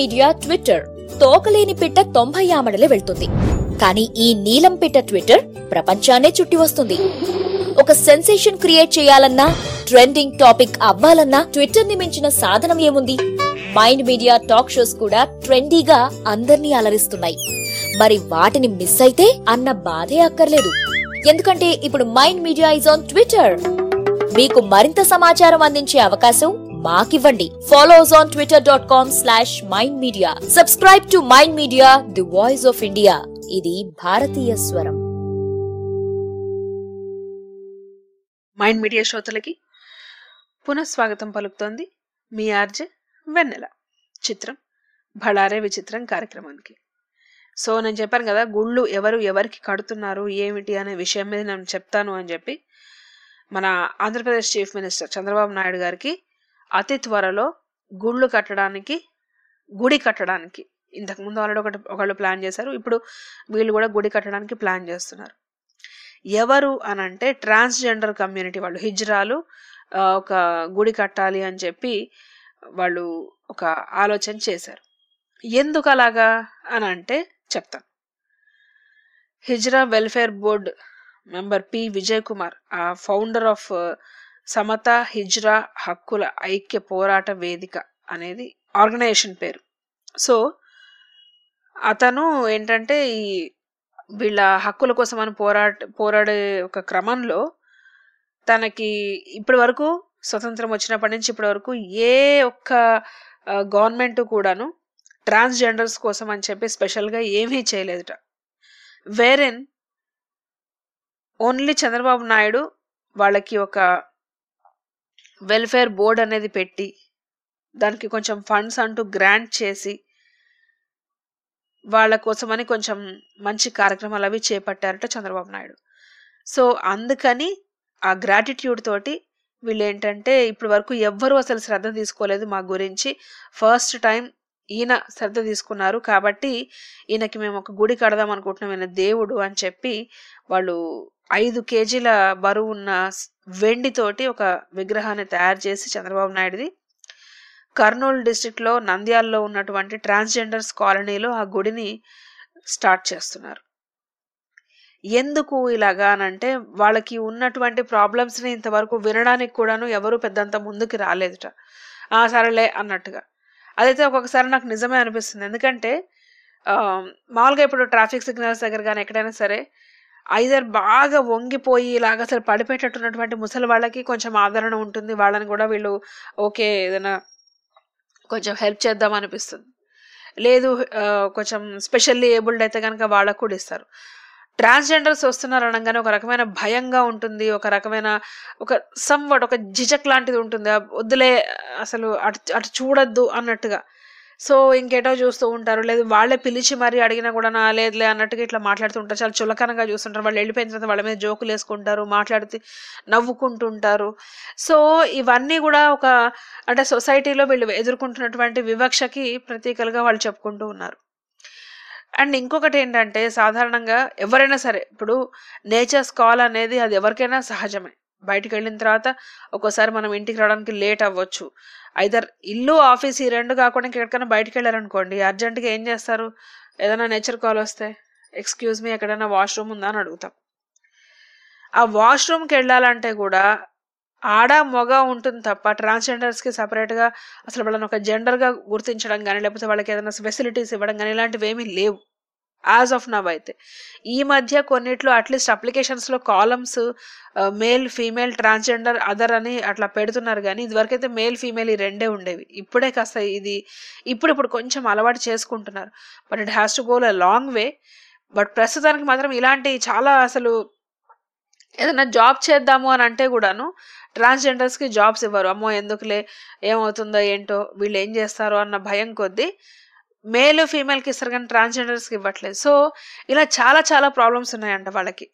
media Twitter తోకలేని పిట్ట తొంభై ఆమడలే వెళ్తుంది కానీ ఈ నీలం పిట్ట ట్విట్టర్ ప్రపంచాన్నే చుట్టి వస్తుంది ఒక సెన్సేషన్ క్రియేట్ చేయాలన్నా ట్రెండింగ్ టాపిక్ అవ్వాలన్నా ట్విట్టర్ ని మించిన సాధనం ఏముంది మైండ్ మీడియా టాక్ షోస్ కూడా ట్రెండీగా అందర్నీ అలరిస్తున్నాయి మరి వాటిని మిస్ అయితే అన్న బాధే అక్కర్లేదు ఎందుకంటే ఇప్పుడు Mind Media is on Twitter మీకు మరింత సమాచారం అందించే అవకాశం మాకివ్వండి follow us on Twitter dot com slash mind media subscribe to mind media the voice of India ఇది భారతీయ స్వరం మైండ్ మీడియా శ్రోతలకి పునఃస్వాగతం పలుకుతోంది మీ ఆర్జే వెన్నెల చిత్రం భళారే విచిత్రం కార్యక్రమానికి సో నేను చెప్పాను కదా గుళ్ళు ఎవరు ఎవరికి కడుతున్నారు ఏమిటి అనే విషయం మీద నేను చెప్తాను అని చెప్పి మన ఆంధ్రప్రదేశ్ చీఫ్ మినిస్టర్ చంద్రబాబు నాయుడు గారికి అతి త్వరలో గుళ్ళు కట్టడానికి గుడి కట్టడానికి ఇంతకుముందు ఆల్రెడీ ఒకటి ఒకళ్ళు ప్లాన్ చేశారు ఇప్పుడు వీళ్ళు కూడా గుడి కట్టడానికి ప్లాన్ చేస్తున్నారు ఎవరు అని అంటే ట్రాన్స్జెండర్ కమ్యూనిటీ వాళ్ళు హిజ్రాలు ఆ, ఒక గుడి కట్టాలి అని చెప్పి వాళ్ళు ఒక ఆలోచన చేశారు ఎందుకు అలాగా అని అంటే చెప్తాను hijra welfare board member P Vijay Kumar a founder of Samata hijra హక్కుల ఐక్య పోరాట వేదిక అనేది ఆర్గనైజేషన్ పేరు సో అతను ఏంటంటే ఈ వీళ్ళ హక్కుల కోసం అని పోరాట పోరాడే ఒక క్రమంలో తనకి ఇప్పటి వరకు స్వతంత్రం వచ్చినప్పటి నుంచి ఇప్పటి వరకు ఏ ఒక్క గవర్నమెంట్ కూడాను ట్రాన్స్జెండర్స్ కోసం అని చెప్పి స్పెషల్గా ఏమీ చేయలేదుట వేరెన్ ఓన్లీ చంద్రబాబు నాయుడు వాళ్ళకి ఒక వెల్ఫేర్ బోర్డ్ అనేది పెట్టి దానికి కొంచెం ఫండ్స్ అంటూ గ్రాంట్ చేసి వాళ్ళ కోసమని కొంచెం మంచి కార్యక్రమాలు అవి చేపట్టారట చంద్రబాబు నాయుడు సో అందుకని ఆ గ్రాటిట్యూడ్ తోటి వీళ్ళు ఏంటంటే ఇప్పటి వరకు ఎవ్వరూ అసలు శ్రద్ధ తీసుకోలేదు మా గురించి ఫస్ట్ టైం ఈయన శ్రద్ధ తీసుకున్నారు కాబట్టి ఈయనకి మేము ఒక గుడి కడదాం అనుకుంటున్నాం ఈయన దేవుడు అని చెప్పి వాళ్ళు ఐదు కేజీల బరువు ఉన్న స్- వెండితోటి ఒక విగ్రహాన్ని తయారు చేసి చంద్రబాబు నాయుడుది కర్నూలు డిస్టిక్ లో నంద్యాలలో ఉన్నటువంటి ట్రాన్స్జెండర్స్ కాలనీలో ఆ గుడిని స్టార్ట్ చేస్తున్నారు ఎందుకు ఇలాగా అనంటే వాళ్ళకి ఉన్నటువంటి ప్రాబ్లమ్స్ ని ఇంతవరకు వినడానికి కూడాను ఎవరు పెద్దంత ముందుకు రాలేదుట ఆ సరేలే అన్నట్టుగా అదైతే ఒక్కొక్కసారి నాకు నిజమే అనిపిస్తుంది ఎందుకంటే ఆ, మామూలుగా ఇప్పుడు ట్రాఫిక్ సిగ్నల్స్ దగ్గర కానీ ఎక్కడైనా సరే ఐదర్ బాగా వంగిపోయి ఇలాగ అసలు పడిపోయేటట్టున్నటువంటి ముసలి వాళ్ళకి కొంచెం ఆదరణ ఉంటుంది వాళ్ళని కూడా వీళ్ళు ఓకే ఏదైనా కొంచెం హెల్ప్ చేద్దాం అనిపిస్తుంది లేదు ఆ, కొంచెం స్పెషల్లీ ఏబుల్డ్ అయితే కనుక వాళ్ళకు కూడా ఇస్తారు ట్రాన్స్జెండర్స్ వస్తున్నారు అనగానే ఒక రకమైన భయంగా ఉంటుంది ఒక రకమైన ఒక సమ్వట్ ఒక జిజక్ లాంటిది ఉంటుంది ఆ వద్దులే అసలు అటు అటు చూడొద్దు అన్నట్టుగా సో ఇంకేటో చూస్తూ ఉంటారు లేదు వాళ్ళే పిలిచి మరీ అడిగినా కూడా నా లేదులే అన్నట్టుగా ఇట్లా మాట్లాడుతూ ఉంటారు చాలా చులకనగా చూస్తుంటారు వాళ్ళు వెళ్ళిపోయిన తర్వాత వాళ్ళ మీద జోకులు వేసుకుంటారు మాట్లాడుతూ నవ్వుకుంటుంటారు సో ఇవన్నీ కూడా ఒక అంటే సొసైటీలో వీళ్ళు ఎదుర్కొంటున్నటువంటి వివక్షకి ప్రతీకలుగా వాళ్ళు చెప్పుకుంటూ ఉన్నారు అండ్ ఇంకొకటి ఏంటంటే సాధారణంగా ఎవరైనా సరే ఇప్పుడు నేచర్స్ కాల్ అనేది అది ఎవరికైనా సహజమే బయటికి వెళ్ళిన తర్వాత ఒక్కోసారి మనం ఇంటికి రావడానికి లేట్ అవ్వచ్చు ఐదర్ ఇల్లు ఆఫీస్ ఈ రెండు కాకుండా ఎక్కడికైనా బయటికి వెళ్ళారనుకోండి అర్జెంటుగా ఏం చేస్తారు ఏదైనా నేచర్ కాల్ వస్తే ఎక్స్క్యూజ్ మీ ఎక్కడైనా వాష్రూమ్ ఉందా అని అడుగుతాం ఆ వాష్రూమ్కి వెళ్ళాలంటే కూడా ఆడ మగ ఉంటుంది తప్ప ట్రాన్స్జెండర్స్కి సపరేట్గా అసలు వాళ్ళని ఒక జెండర్గా గుర్తించడం కానీ లేకపోతే వాళ్ళకి ఏదైనా ఫెసిలిటీస్ ఇవ్వడం కానీ ఇలాంటివి ఏమీ లేవు యాజ్ ఆఫ్ నవ్ అయితే ఈ మధ్య కొన్నిట్లో అట్లీస్ట్ అప్లికేషన్స్లో columns male female transgender other అని అట్లా పెడుతున్నారు కానీ ఇదివరకైతే మేల్ ఫీమేల్ ఈ రెండే ఉండేవి ఇప్పుడే కాస్త ఇది ఇప్పుడు ఇప్పుడు కొంచెం అలవాటు చేసుకుంటున్నారు but it has to go a long way but ప్రస్తుతానికి మాత్రం ఇలాంటి చాలా అసలు ఏదైనా జాబ్ చేద్దాము అని అంటే కూడాను ట్రాన్స్జెండర్స్ కి జాబ్స్ ఇవ్వరు అమ్మో ఎందుకులే ఏమవుతుందో ఏంటో వీళ్ళు ఏం చేస్తారో అన్న భయం కొద్దీ మేల్ ఫీమేల్ కి ఇస్తారు కానీ ట్రాన్స్జెండర్స్ కి ఇవ్వట్లేదు సో ఇలా చాలా చాలా ప్రాబ్లమ్స్ ఉన్నాయంట వాళ్ళకి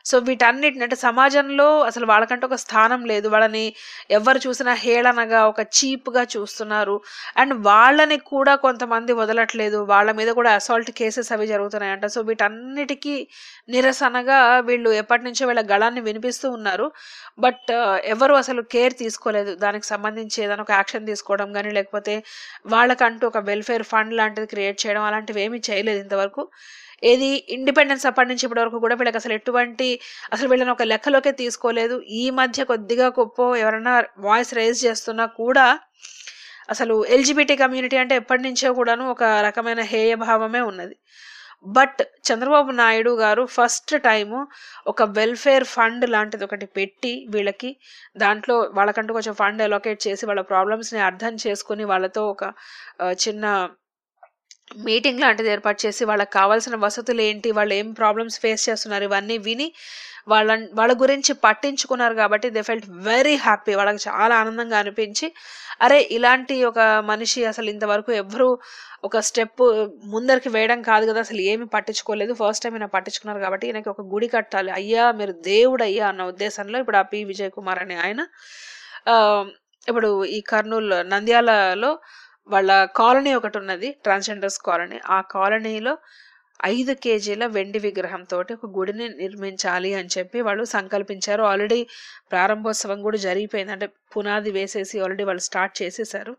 సో వీటన్నిటిని అంటే సమాజంలో అసలు వాళ్ళకంటే ఒక స్థానం లేదు వాళ్ళని ఎవరు చూసినా హేళనగా ఒక చీప్గా చూస్తున్నారు అండ్ వాళ్ళని కూడా కొంతమంది వదలట్లేదు వాళ్ళ మీద కూడా అసాల్ట్ కేసెస్ అవి జరుగుతున్నాయంట సో వీటన్నిటికీ నిరసనగా వీళ్ళు ఎప్పటి నుంచో వీళ్ళ గళాన్ని వినిపిస్తూ ఉన్నారు బట్ ఎవరు అసలు కేర్ తీసుకోలేదు దానికి సంబంధించి ఏదైనా ఒక యాక్షన్ తీసుకోవడం కానీ లేకపోతే వాళ్ళకంటూ ఒక వెల్ఫేర్ ఫండ్ లాంటిది క్రియేట్ చేయడం అలాంటివి ఏమీ చేయలేదు ఇంతవరకు ఏది ఇండిపెండెన్స్ అప్పటి నుంచి ఇప్పటి వరకు కూడా వీళ్ళకి అసలు ఎటువంటి అసలు వీళ్ళని ఒక లెక్కలోకే తీసుకోలేదు ఈ మధ్య కొద్దిగా గొప్ప ఎవరైనా వాయిస్ రైజ్ చేస్తున్నా కూడా అసలు ఎల్జిబిటీ కమ్యూనిటీ అంటే ఎప్పటి నుంచో కూడాను ఒక రకమైన హేయ భావమే ఉన్నది బట్ చంద్రబాబు నాయుడు గారు ఫస్ట్ టైము ఒక వెల్ఫేర్ ఫండ్ లాంటిది ఒకటి పెట్టి వీళ్ళకి దాంట్లో వాళ్ళకంటూ కొంచెం ఫండ్ అలొకేట్ చేసి వాళ్ళ ప్రాబ్లమ్స్ని అర్థం చేసుకుని వాళ్ళతో ఒక ఆ, చిన్న మీటింగ్ లాంటిది ఏర్పాటు చేసి వాళ్ళకి కావాల్సిన వసతులు ఏంటి వాళ్ళు ఏం ప్రాబ్లమ్స్ ఫేస్ చేస్తున్నారు ఇవన్నీ విని వాళ్ళ వాళ్ళ గురించి పట్టించుకున్నారు కాబట్టి దే ఫెల్ట్ వెరీ హ్యాపీ వాళ్ళకి చాలా ఆనందంగా అనిపించి అరే ఇలాంటి ఒక మనిషి అసలు ఇంతవరకు ఎవరు ఒక స్టెప్ ముందరికి వేయడం కాదు కదా అసలు ఏమి పట్టించుకోలేదు ఫస్ట్ టైం ఈయన పట్టించుకున్నారు కాబట్టి ఈయనకి ఒక గుడి కట్టాలి అయ్యా మీరు దేవుడు అయ్యా అన్న ఉద్దేశంలో ఇప్పుడు ఆ పి విజయ్ కుమార్ అనే ఆయన ఆ, ఇప్పుడు ఈ కర్నూలు నంద్యాలలో వాళ్ళ కాలనీ ఒకటి ఉన్నది ట్రాన్స్జెండర్స్ కాలనీ ఆ కాలనీలో ఐదు కేజీల వెండి విగ్రహంతో ఒక గుడిని నిర్మించాలి అని చెప్పి వాళ్ళు సంకల్పించారు ఆల్రెడీ ప్రారంభోత్సవం కూడా జరిగిపోయింది అంటే పునాది వేసేసి ఆల్రెడీ వాళ్ళు స్టార్ట్ చేసేసారు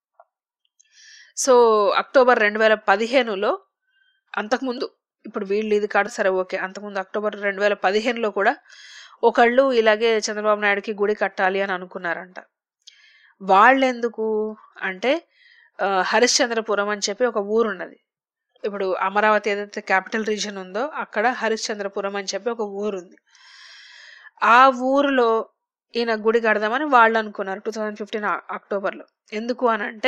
సో అక్టోబర్ రెండు వేల పదిహేనులో అంతకుముందు ఇప్పుడు వీళ్ళు ఇది కాదు సరే ఓకే అంతకుముందు అక్టోబర్ రెండు వేల పదిహేనులో కూడా ఒకళ్ళు ఇలాగే చంద్రబాబు నాయుడుకి గుడి కట్టాలి అని అనుకున్నారంట వాళ్ళెందుకు అంటే ఆ, హరిశ్చంద్రపురం అని చెప్పి ఒక ఊరు ఉన్నది ఇప్పుడు అమరావతి ఏదైతే క్యాపిటల్ రీజన్ ఉందో అక్కడ హరిశ్చంద్రపురం అని చెప్పి ఒక ఊరు ఉంది ఆ ఊరిలో ఈయన గుడి కడదామని వాళ్ళు అనుకున్నారు టూ థౌజండ్ ఫిఫ్టీన్ అక్టోబర్లో ఎందుకు అని అంటే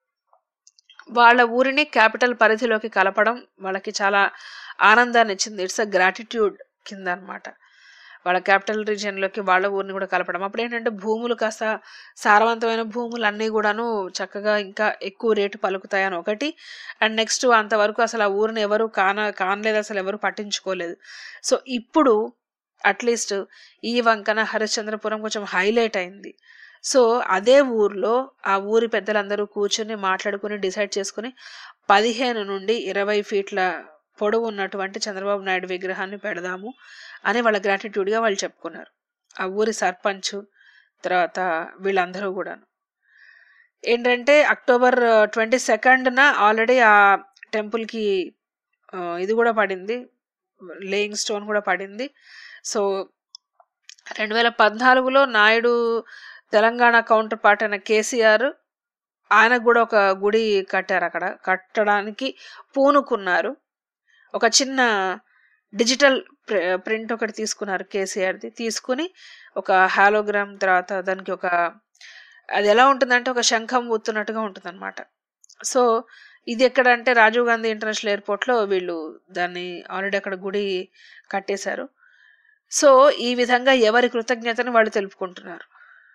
వాళ్ళ ఊరిని క్యాపిటల్ పరిధిలోకి కలపడం వాళ్ళకి చాలా ఆనందాన్ని ఇచ్చింది ఇట్స్ అ గ్రాటిట్యూడ్ కింద అన్నమాట వాళ్ళ క్యాపిటల్ రీజియన్లోకి వాళ్ళ ఊరిని కూడా కలపడం అప్పుడు ఏంటంటే భూములు కాస్త సారవంతమైన భూములు అన్నీ కూడాను చక్కగా ఇంకా ఎక్కువ రేటు పలుకుతాయని ఒకటి అండ్ నెక్స్ట్ అంతవరకు అసలు ఆ ఊరిని ఎవరు కాన కానలేదు అసలు ఎవరు పట్టించుకోలేదు సో ఇప్పుడు అట్లీస్ట్ ఈ వంకన హరిశ్చంద్రపురం కొంచెం హైలైట్ అయింది సో అదే ఊర్లో ఆ ఊరి పెద్దలందరూ కూర్చొని మాట్లాడుకుని డిసైడ్ చేసుకుని పదిహేను నుండి ఇరవై ఫీట్ల పొడవు ఉన్నటువంటి చంద్రబాబు నాయుడు విగ్రహాన్ని పెడదాము అని వాళ్ళ గ్రాటిట్యూడ్గా వాళ్ళు చెప్పుకున్నారు ఆ ఊరి సర్పంచ్ తర్వాత వీళ్ళందరూ కూడాను ఏంటంటే అక్టోబర్ ట్వంటీ సెకండ్న ఆల్రెడీ ఆ టెంపుల్కి ఇది కూడా పడింది లేయింగ్ స్టోన్ కూడా పడింది సో రెండు వేల పద్నాలుగులో నాయుడు తెలంగాణ కౌంటర్ పార్ట్ అయిన కేసీఆర్ ఆయనకు కూడా ఒక గుడి కట్టారు అక్కడ కట్టడానికి పూనుకున్నారు ఒక చిన్న డిజిటల్ ప్రింట్ ఒకటి తీసుకున్నారు కేసీఆర్ది తీసుకుని ఒక హాలోగ్రామ్ తర్వాత దానికి ఒక అది ఎలా ఉంటుందంటే ఒక శంఖం ఊతున్నట్టుగా ఉంటుంది అనమాట సో ఇది ఎక్కడ అంటే రాజీవ్ గాంధీ ఇంటర్నేషనల్ ఎయిర్పోర్ట్లో వీళ్ళు దాన్ని ఆల్రెడీ అక్కడ గుడి కట్టేశారు సో ఈ విధంగా ఎవరి కృతజ్ఞతను వాళ్ళు తెలుపుకుంటున్నారు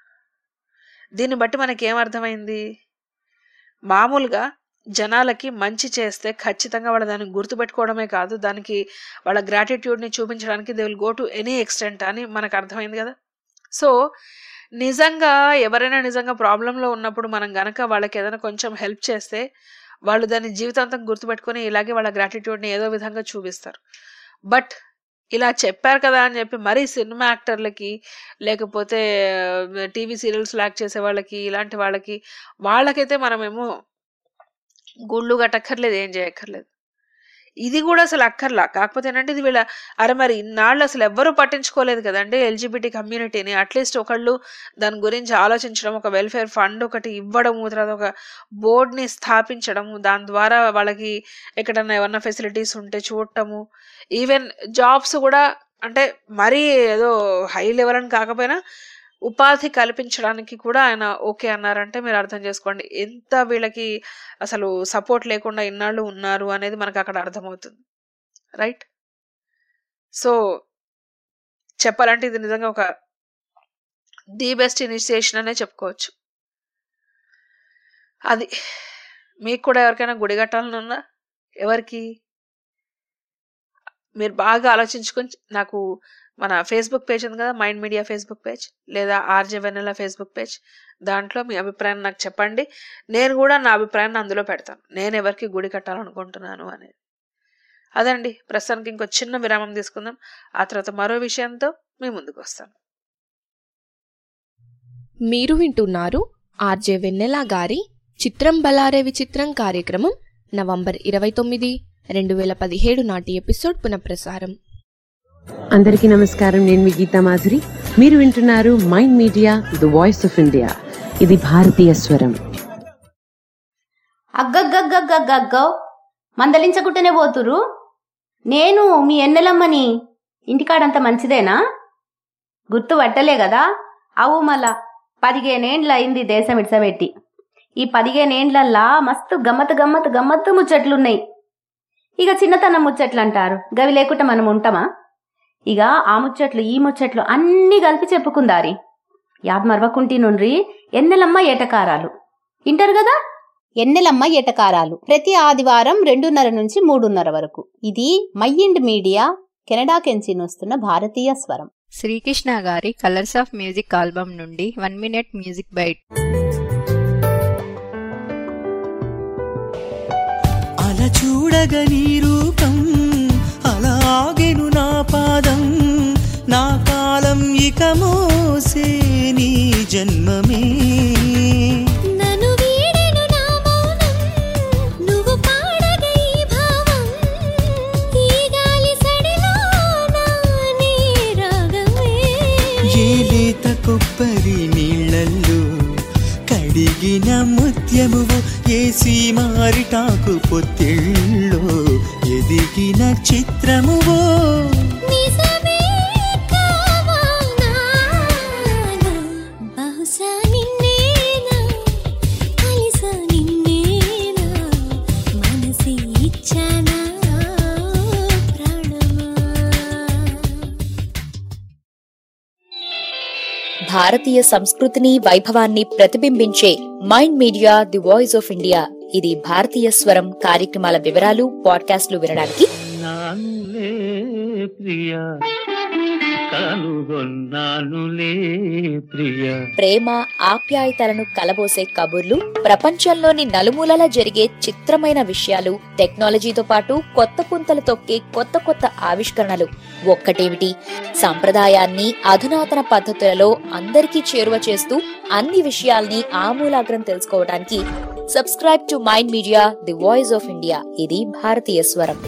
దీన్ని బట్టి మనకి ఏమర్థమైంది మామూలుగా జనాలకి మంచి చేస్తే ఖచ్చితంగా వాళ్ళు దాన్ని గుర్తుపెట్టుకోవడమే కాదు దానికి వాళ్ళ గ్రాటిట్యూడ్ని చూపించడానికి they will go to any extent అని మనకు అర్థమైంది కదా సో నిజంగా ఎవరైనా నిజంగా ప్రాబ్లంలో ఉన్నప్పుడు మనం గనక వాళ్ళకి ఏదైనా కొంచెం హెల్ప్ చేస్తే వాళ్ళు దాన్ని జీవితాంతం గుర్తుపెట్టుకొని ఇలాగే వాళ్ళ గ్రాటిట్యూడ్ని ఏదో విధంగా చూపిస్తారు బట్ ఇలా చెప్పారు కదా అని చెప్పి మరీ సినిమా యాక్టర్లకి లేకపోతే టీవీ సీరియల్స్ యాక్ట్ చేసే వాళ్ళకి ఇలాంటి వాళ్ళకి వాళ్ళకైతే మనమేమో గుళ్ళు కట్టక్కర్లేదు ఏం చేయక్కర్లేదు ఇది కూడా అసలు అక్కర్లా కాకపోతే ఏంటంటే ఇది వీళ్ళ అరే మరి ఇన్నాళ్ళు అసలు ఎవ్వరూ పట్టించుకోలేదు కదండి ఎల్జిబిటీ కమ్యూనిటీని అట్లీస్ట్ ఒకళ్ళు దాని గురించి ఆలోచించడం ఒక వెల్ఫేర్ ఫండ్ ఒకటి ఇవ్వడము తర్వాత ఒక బోర్డ్ని స్థాపించడము దాని ద్వారా వాళ్ళకి ఎక్కడన్నా ఏమన్నా ఫెసిలిటీస్ ఉంటే చూడటము ఈవెన్ జాబ్స్ కూడా అంటే మరీ ఏదో హై లెవెల్ అని కాకపోయినా ఉపాధి కల్పించడానికి కూడా ఆయన ఓకే అన్నారంటే మీరు అర్థం చేసుకోండి ఎంత వీళ్ళకి అసలు సపోర్ట్ లేకుండా ఇన్నాళ్ళు ఉన్నారు అనేది మనకు అక్కడ అర్థమవుతుంది రైట్ సో చెప్పాలంటే ఇది నిజంగా ఒక ది బెస్ట్ ఇనిషియేషన్ అనే చెప్పుకోవచ్చు అది మీకు కూడా ఎవరికైనా గుడి కట్టాలని ఉందా ఎవరికి మీరు బాగా ఆలోచించుకొని నాకు మన ఫేస్బుక్ పేజ్ ఉంది కదా మైండ్ మీడియా ఫేస్బుక్ పేజ్ లేదా ఆర్జే వెన్నెల ఫేస్బుక్ పేజ్ దాంట్లో మీ అభిప్రాయం నాకు చెప్పండి నేను కూడా నా అభిప్రాయాన్ని అందులో పెడతాను నేను ఎవరికి గుడి కట్టాలనుకుంటున్నాను అనేది అదండి ప్రస్తుతానికి ఇంకో చిన్న విరామం తీసుకుందాం ఆ తర్వాత మరో విషయంతో మీ ముందుకు వస్తాను మీరు వింటున్నారు ఆర్జే వెన్నెల గారి చిత్రం బలారే విచిత్రం కార్యక్రమం నవంబర్ ఇరవై తొమ్మిది రెండు వేల పదిహేడు నాటి ఎపిసోడ్ పునఃప్రసారం అందరికీ నమస్కారం నేను మీ గీతా మాధురి మీరు వింటున్నారు mind media the voice of India ఇది భారతీయ స్వరం అగ్గగ్గగ్గగ్గగ్గో మందలించకుంటేనే పోతురు నేను మీ ఎన్నెలమ్మని ఇంటికాడంత మంచిదేనా గుర్తు పట్టలే కదా అవు మళ్ళా పదిహేనేండ్ల అయింది దేశం ఇడ్సబెట్టి ఈ పదిహేనేండ్లల్లా మస్తు గమ్మత్ గమ్మత్ గమ్మత్తు ముచ్చట్లున్నాయి ఇక చిన్నతనం ముచ్చట్లు అంటారు గవి లేకుండా మనం ఉంటామా ఇక ఆ ముచ్చట్లు ఈ ముచ్చట్లు అన్నీ కలిపి చెప్పుకుందారి యాద్ మరవకుంటి నుండ్రి ఎన్నెలమ్మ ఏటకారాలు ఇంటారు కదా ఎన్నెలమ్మ ఎటకారాలు ప్రతి ఆదివారం రెండున్నర నుంచి మూడున్నర వరకు ఇది మైండ్ మీడియా కెనడా కెంచి వస్తున్న భారతీయ స్వరం శ్రీకృష్ణ గారి కలర్స్ ఆఫ్ మ్యూజిక్ ఆల్బమ్ నుండి వన్ మినిట్ మ్యూజిక్ బైట్ అల చూడగ నీ రూపం అలాగెను నా పాదం నా కాలం ఇక మోసే నీ జన్మమే నన్ను వీడెను నా మౌనం నువ్వు పాడగ ఈ భావం ఈ గాలి సడిలో నా నీ రాగమే ఏ లేత కొబ్బరి నీళ్ళల్లో కడిగిన ముత్యమువు ఏ సీమారిటాకు పొత్తిళ్ళో ఎదిగిన చిత్రమువో నిజమే కావాలా బహుశా నిన్నేనా కలిసా నిన్నేనా మనసి ఇచ్చానా ప్రాణమా భారతీయ సంస్కృతిని వైభవాన్ని ప్రతిబింబించే Mind media the voice of India ఇది భారతీయ స్వరం కార్యక్రమాల వివరాలు పాడ్కాస్ట్లు వినడానికి నానులే ప్రియా కనుగొన్నానులే ప్రియా ప్రేమ ఆప్యాయతలను కలబోసే కబుర్లు ప్రపంచంలోని నలుమూలలా జరిగే చిత్రమైన విషయాలు టెక్నాలజీతో పాటు కొత్త పుంతలు తొక్కే కొత్త కొత్త ఆవిష్కరణలు ఒక్కటేమిటి సంప్రదాయాన్ని అధునాతన పద్ధతులలో అందరికీ చేరువ చేస్తూ అన్ని విషయాల్ని ఆమూలాగ్రం తెలుసుకోవడానికి subscribe to mind media the voice of India ఇది భారతీయ స్వరం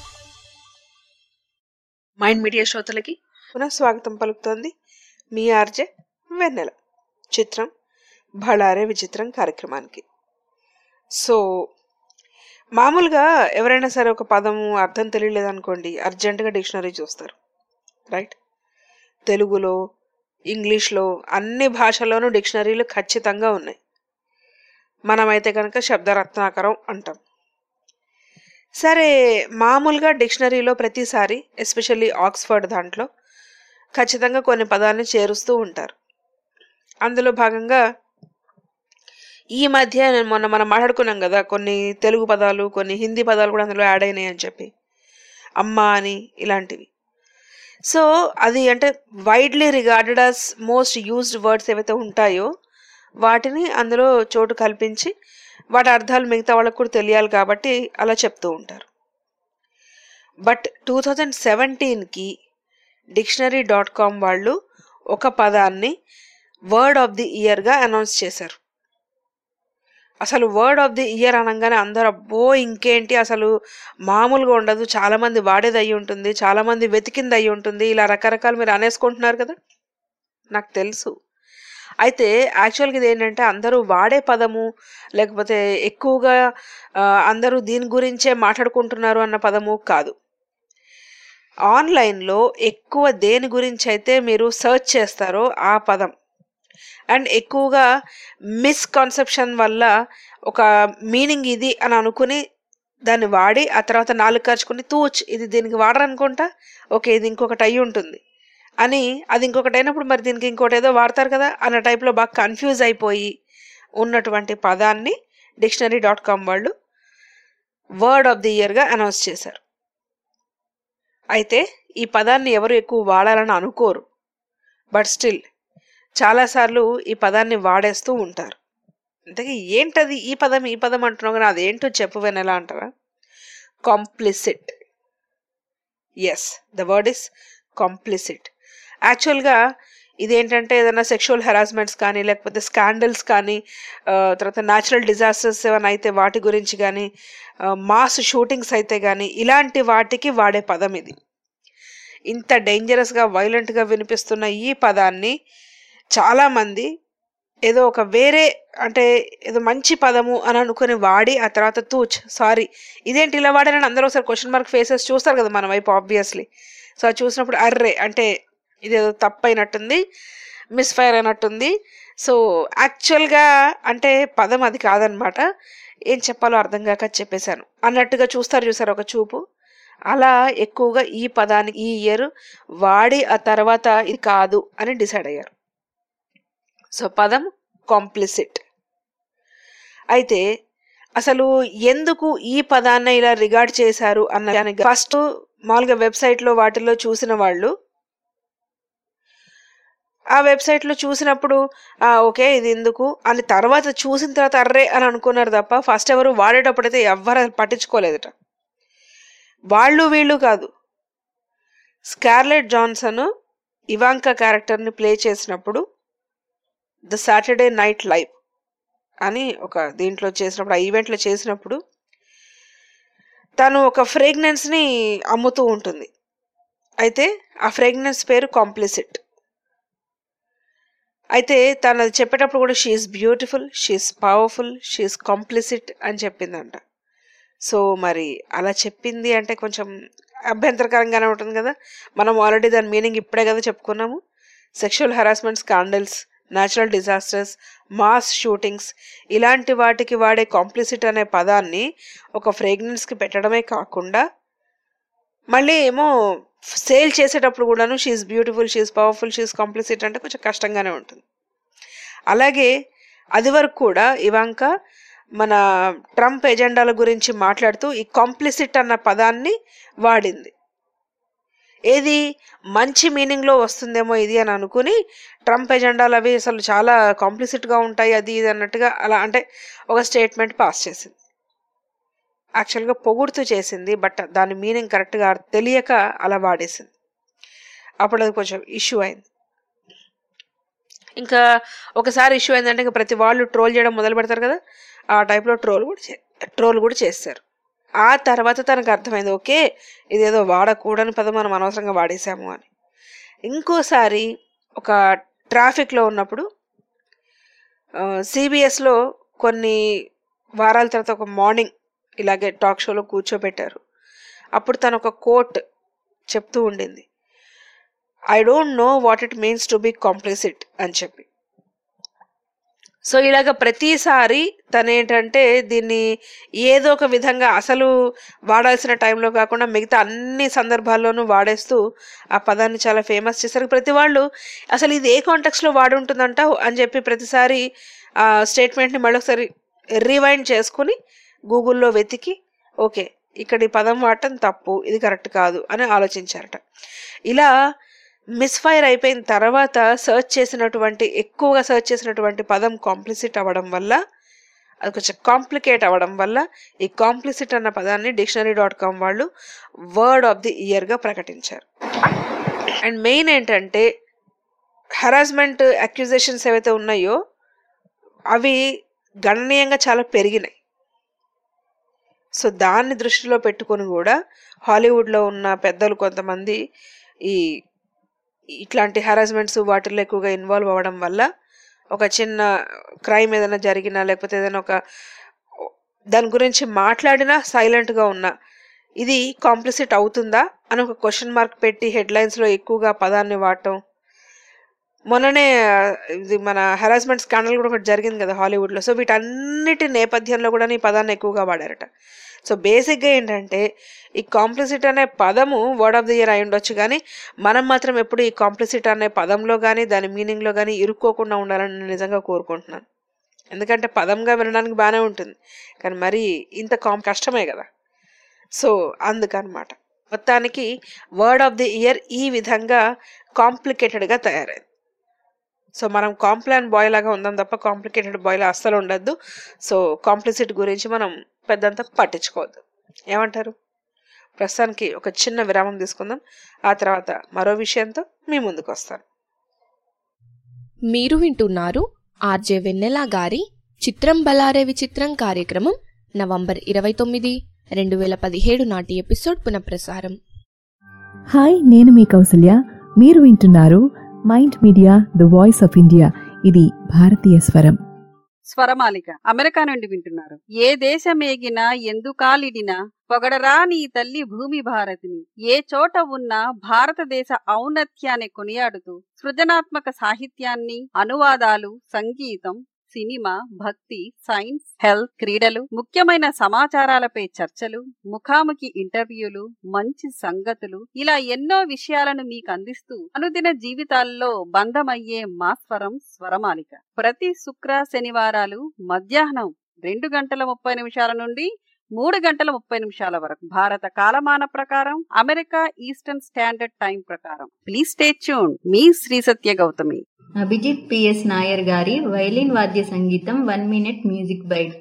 మైండ్ మీడియా శ్రోతలకి పునః స్వాగతం పలుకుతోంది మీ ఆర్జే వెన్నెల చిత్రం బళారే విచిత్రం కార్యక్రమానికి సో మామూలుగా ఎవరైనా సరే ఒక పదము అర్థం తెలియలేదనుకోండి అర్జెంటుగా డిక్షనరీ చూస్తారు రైట్ తెలుగులో ఇంగ్లీష్లో అన్ని భాషల్లోనూ డిక్షనరీలు ఖచ్చితంగా ఉన్నాయి మనమైతే కనుక శబ్దరత్నాకరం అంటాం సరే మామూలుగా డిక్షనరీలో ప్రతిసారి ఎస్పెషల్లీ ఆక్స్ఫర్డ్ దాంట్లో ఖచ్చితంగా కొన్ని పదాలని చేరుస్తూ ఉంటారు అందులో భాగంగా ఈ మధ్య నేను మొన్న మనం మాట్లాడుకున్నాం కదా కొన్ని తెలుగు పదాలు కొన్ని హిందీ పదాలు కూడా అందులో యాడ్ అయినాయి అని చెప్పి అమ్మ అని ఇలాంటివి సో అది అంటే widely regarded as most used words ఏవైతే ఉంటాయో వాటిని అందులో చోటు కల్పించి వాటి అర్థాలు మిగతా వాళ్ళకు కూడా తెలియాలి కాబట్టి అలా చెప్తూ ఉంటారు బట్ టూ థౌజండ్ సెవెంటీన్కి డిక్షనరీ డాట్ కామ్ వాళ్ళు ఒక పదాన్ని వర్డ్ ఆఫ్ ది ఇయర్గా అనౌన్స్ చేశారు అసలు వర్డ్ ఆఫ్ ది ఇయర్ అనగానే అందరు అబ్బో ఇంకేంటి అసలు మామూలుగా ఉండదు చాలామంది వాడేది అయి ఉంటుంది చాలామంది వెతికింది అయి ఉంటుంది ఇలా రకరకాలు మీరు అనేసుకుంటున్నారు కదా నాకు తెలుసు అయితే యాక్చువల్గా ఇది ఏంటంటే అందరూ వాడే పదము లేకపోతే ఎక్కువగా ఆ, అందరూ దీని గురించే మాట్లాడుకుంటున్నారు అన్న పదము కాదు ఆన్లైన్లో ఎక్కువ దేని గురించి అయితే మీరు సెర్చ్ చేస్తారో ఆ పదం అండ్ ఎక్కువగా మిస్కన్సెప్షన్ వల్ల ఒక మీనింగ్ ఇది అని అనుకుని దాన్ని వాడి ఆ తర్వాత నాలుగు ఖర్చుకుని తూచ్ ఇది దీనికి వాడరనుకుంటా ఓకే ఇది ఇంకొకటి అయి ఉంటుంది అని అది ఇంకొకటి అయినప్పుడు మరి దీనికి ఇంకోటి ఏదో వాడతారు కదా అన్న టైప్లో బాగా కన్ఫ్యూజ్ అయిపోయి ఉన్నటువంటి పదాన్ని డిక్షనరీ డాట్ కామ్ వాళ్ళు వర్డ్ ఆఫ్ ది ఇయర్గా అనౌన్స్ చేశారు అయితే ఈ పదాన్ని ఎవరు ఎక్కువ వాడాలని అనుకోరు బట్ స్టిల్ చాలాసార్లు ఈ పదాన్ని వాడేస్తూ ఉంటారు ఇంతకీ ఏంటది ఈ పదం ఈ పదం అంటున్నావు కానీ అదేంటో చెప్పు వెనెలా అంటారా complicit yes the word is complicit యాక్చువల్గా ఇదేంటంటే ఏదైనా సెక్షువల్ హెరాస్మెంట్స్ కానీ లేకపోతే స్కాండల్స్ కానీ ఆ, తర్వాత న్యాచురల్ డిజాస్టర్స్ ఏమైనా అయితే వాటి గురించి కానీ మాస్ షూటింగ్స్ అయితే కానీ ఇలాంటి వాటికి వాడే పదం ఇది ఇంత డేంజరస్గా వైలెంట్గా వినిపిస్తున్న ఈ పదాన్ని చాలామంది ఏదో ఒక వేరే అంటే ఏదో మంచి పదము అని అనుకుని వాడి ఆ తర్వాత తూచ్ సారీ ఇదేంటి ఇలా వాడారని అందరూ ఒకసారి క్వశ్చన్ మార్క్ ఫేసెస్ చూస్తారు కదా మన వైపు ఆబ్వియస్లీ సో అది చూసినప్పుడు అర్రే అంటే ఇదేదో తప్పు అయినట్టుంది మిస్ఫైర్ అయినట్టుంది సో యాక్చువల్గా అంటే పదం అది కాదనమాట ఏం చెప్పాలో అర్థం కాక చెప్పేశాను అన్నట్టుగా చూస్తారు చూసారు ఒక చూపు అలా ఎక్కువగా ఈ పదానికి ఈ ఇయర్ వాడి ఆ తర్వాత ఇది కాదు అని డిసైడ్ అయ్యారు సో పదం కాంప్లిసిట్ అయితే అసలు ఎందుకు ఈ పదాన్ని ఇలా రిగార్డ్ చేశారు అన్న ఫస్ట్ మామూలుగా వెబ్సైట్లో వాటిల్లో చూసిన వాళ్ళు ఆ వెబ్సైట్లో చూసినప్పుడు "ఆ, ఓకే ఇది ఎందుకు అని తర్వాత చూసిన తర్వాత అర్రే అని అనుకున్నారు తప్ప ఫస్ట్ ఎవరు వాడేటప్పుడైతే ఎవ్వరు అది పట్టించుకోలేదట వాళ్ళు వీళ్ళు కాదు స్కార్లెట్ జాన్సన్ ఇవాంకా క్యారెక్టర్ని ప్లే చేసినప్పుడు ద సాటర్డే నైట్ లైవ్ అని ఒక దీంట్లో చేసినప్పుడు ఆ ఈవెంట్లో చేసినప్పుడు తను ఒక ఫ్రేగ్నెన్స్ని అమ్ముతూ ఉంటుంది అయితే ఆ ఫ్రేగ్నెన్స్ పేరు కాంప్లిసిట్ అయితే తను అది చెప్పేటప్పుడు కూడా she's beautiful she's powerful she's complicit అని చెప్పిందంట సో మరి అలా చెప్పింది అంటే కొంచెం అభ్యంతరకరంగానే ఉంటుంది కదా మనం ఆల్రెడీ దాని మీనింగ్ ఇప్పుడే కదా చెప్పుకున్నాము sexual harassment scandals natural disasters mass shootings ఇలాంటి వాటికి వాడే కాంప్లిసిట్ అనే పదాన్ని ఒక ఫ్రేగ్రెన్స్కి పెట్టడమే కాకుండా మళ్ళీ ఏమో సేల్ చేసేటప్పుడు కూడాను she's beautiful she's powerful she's complicit అంటే కొంచెం కష్టంగానే ఉంటుంది అలాగే అది వరకు కూడా ఇవాంక మన ట్రంప్ ఎజెండాల గురించి మాట్లాడుతూ ఈ కాంప్లిసిట్ అన్న పదాన్ని వాడింది ఏది మంచి మీనింగ్లో వస్తుందేమో ఇది అని అనుకుని ట్రంప్ ఎజెండాలు అవి అసలు చాలా కాంప్లిసిట్గా ఉంటాయి అది ఇది అన్నట్టుగా అలా అంటే ఒక స్టేట్మెంట్ పాస్ చేసింది యాక్చువల్గా పొగుడుతూ చేసింది బట్ దాని మీనింగ్ కరెక్ట్గా తెలియక అలా వాడేసింది అప్పుడు అది కొంచెం ఇష్యూ అయింది ఇంకా ఒకసారి ఇష్యూ అయిందంటే ఇంకా ప్రతి వాళ్ళు ట్రోల్ చేయడం మొదలు పెడతారు కదా ఆ టైప్లో ట్రోల్ కూడా చే ట్రోల్ కూడా చేస్తారు ఆ తర్వాత తనకు అర్థమైంది ఓకే ఇదేదో వాడకూడని పదం మనం అనవసరంగా వాడేసాము అని ఇంకోసారి ఒక ట్రాఫిక్లో ఉన్నప్పుడు సిబిఎస్లో కొన్ని వారాల తర్వాత ఒక మార్నింగ్ ఇలాగే టాక్ షోలో కూర్చోబెట్టారు అప్పుడు తను ఒక కోట్ చెప్తూ ఉండింది I don't know what it means to be complicit అని చెప్పి సో ఇలాగ ప్రతిసారి తను ఏంటంటే దీన్ని ఏదో ఒక విధంగా అసలు వాడాల్సిన టైంలో కాకుండా మిగతా అన్ని సందర్భాల్లోనూ వాడేస్తూ ఆ పదాన్ని చాలా ఫేమస్ చేశారు ప్రతి వాళ్ళు అసలు ఇది ఏ కాంటెక్స్లో వాడుంటుందంటావు అని చెప్పి ప్రతిసారి ఆ స్టేట్మెంట్ని మళ్ళీ ఒకసారి రివైండ్ చేసుకుని గూగుల్లో వెతికి ఓకే ఇక్కడ ఈ పదం వాడటం తప్పు ఇది కరెక్ట్ కాదు అని ఆలోచించారట ఇలా మిస్ఫైర్ అయిపోయిన తర్వాత సెర్చ్ చేసినటువంటి ఎక్కువగా సెర్చ్ చేసినటువంటి పదం కాంప్లిసిట్ అవ్వడం వల్ల అది కొంచెం కాంప్లికేట్ అవ్వడం వల్ల ఈ కాంప్లిసిట్ అన్న పదాన్ని డిక్షనరీ డాట్ కామ్ వాళ్ళు వర్డ్ ఆఫ్ ది ఇయర్గా ప్రకటించారు అండ్ మెయిన్ ఏంటంటే హరాస్మెంట్ అక్యూజేషన్స్ ఏవైతే ఉన్నాయో అవి గణనీయంగా చాలా పెరిగినాయి సో దాన్ని దృష్టిలో పెట్టుకొని కూడా హాలీవుడ్లో ఉన్న పెద్దలు కొంతమంది ఈ ఇట్లాంటి హరాస్మెంట్స్ వాటిల్లో ఎక్కువగా ఇన్వాల్వ్ అవ్వడం వల్ల ఒక చిన్న క్రైమ్ ఏదైనా జరిగినా లేకపోతే ఏదైనా ఒక దాని గురించి మాట్లాడినా సైలెంట్గా ఉన్నా ఇది కాంప్లిసిట్ అవుతుందా అని ఒక క్వశ్చన్ మార్క్ పెట్టి హెడ్లైన్స్లో ఎక్కువగా పదాన్ని వాడటం మొన్ననే ఆ, ఇది మన హెరాస్మెంట్ స్కాండల్ కూడా ఒకటి జరిగింది కదా హాలీవుడ్లో సో వీటన్నిటి నేపథ్యంలో కూడా ఈ పదాన్ని ఎక్కువగా వాడారట సో బేసిక్గా ఏంటంటే ఈ కాంప్లిసిట్ అనే పదము వర్డ్ ఆఫ్ ది ఇయర్ అయి ఉండొచ్చు కానీ మనం మాత్రం ఎప్పుడు ఈ కాంప్లిసిట్ అనే పదంలో కానీ దాని మీనింగ్లో కానీ ఇరుక్కోకుండా ఉండాలని నేను నిజంగా కోరుకుంటున్నాను ఎందుకంటే పదంగా వినడానికి బాగానే ఉంటుంది కానీ మరి ఇంత కాం కష్టమే కదా సో అందుకనమాట మొత్తానికి వర్డ్ ఆఫ్ ది ఇయర్ ఈ విధంగా కాంప్లికేటెడ్గా తయారైంది సో మనం కాంప్లాన్ బాయ్ లాగా ఉందాం తప్ప కాంప్లికేటెడ్ బాయ్లా అస్సలు ఉండద్దు సో కాంప్లిసిటీ గురించి మనం పెద్దంత పట్టించుకోవద్దు ఏమంటారు ప్రస్తుతానికి ఒక చిన్న విరామం తీసుకుందాం ఆ తర్వాత మరో విషయంతో మీ ముందుకు వస్తాను మీరు వింటున్నారు ఆర్జే వెన్నెల గారి చిత్రం బలారే విచిత్రం కార్యక్రమం నవంబర్ ఇరవై తొమ్మిది రెండు వేల పదిహేడు నాటి ఎపిసోడ్ పునఃప్రసారం హాయ్ నేను మీ కౌసల్య మీరు వింటున్నారు mind media the voice of India ఇది భారతీయ స్వరం స్వరమాలిక అమెరికా నుండి వింటున్నారు ఏ దేశమేగినా ఎందుకాలిడినా పొగడరా నీ తల్లి భూమి భారతిని ఏ చోట ఉన్నా భారతదేశ ఔన్నత్యాన్ని కొనియాడుతూ సృజనాత్మక సాహిత్యాన్ని అనువాదాలు సంగీతం సినిమా భక్తి సైన్స్ హెల్త్ క్రీడలు ముఖ్యమైన సమాచారాలపై చర్చలు ముఖాముఖి ఇంటర్వ్యూలు మంచి సంగతులు ఇలా ఎన్నో విషయాలను మీకు అందిస్తూ అనుదిన జీవితాల్లో బంధమయ్యే మా స్వరం స్వరమాలిక ప్రతి శుక్ర శనివారాలు మధ్యాహ్నం రెండు గంటల ముప్పై నిమిషాల నుండి మూడు గంటల ముప్పై నిమిషాల వరకు భారత కాలమాన ప్రకారం అమెరికా ఈస్టర్న్ స్టాండర్డ్ టైం ప్రకారం ప్లీజ్ స్టే ట్యూన్ మీ శ్రీ సత్య గౌతమి అభిజిత్ పిఎస్ నాయర్ గారి వైలిన్ వాద్య సంగీతం one minute music bite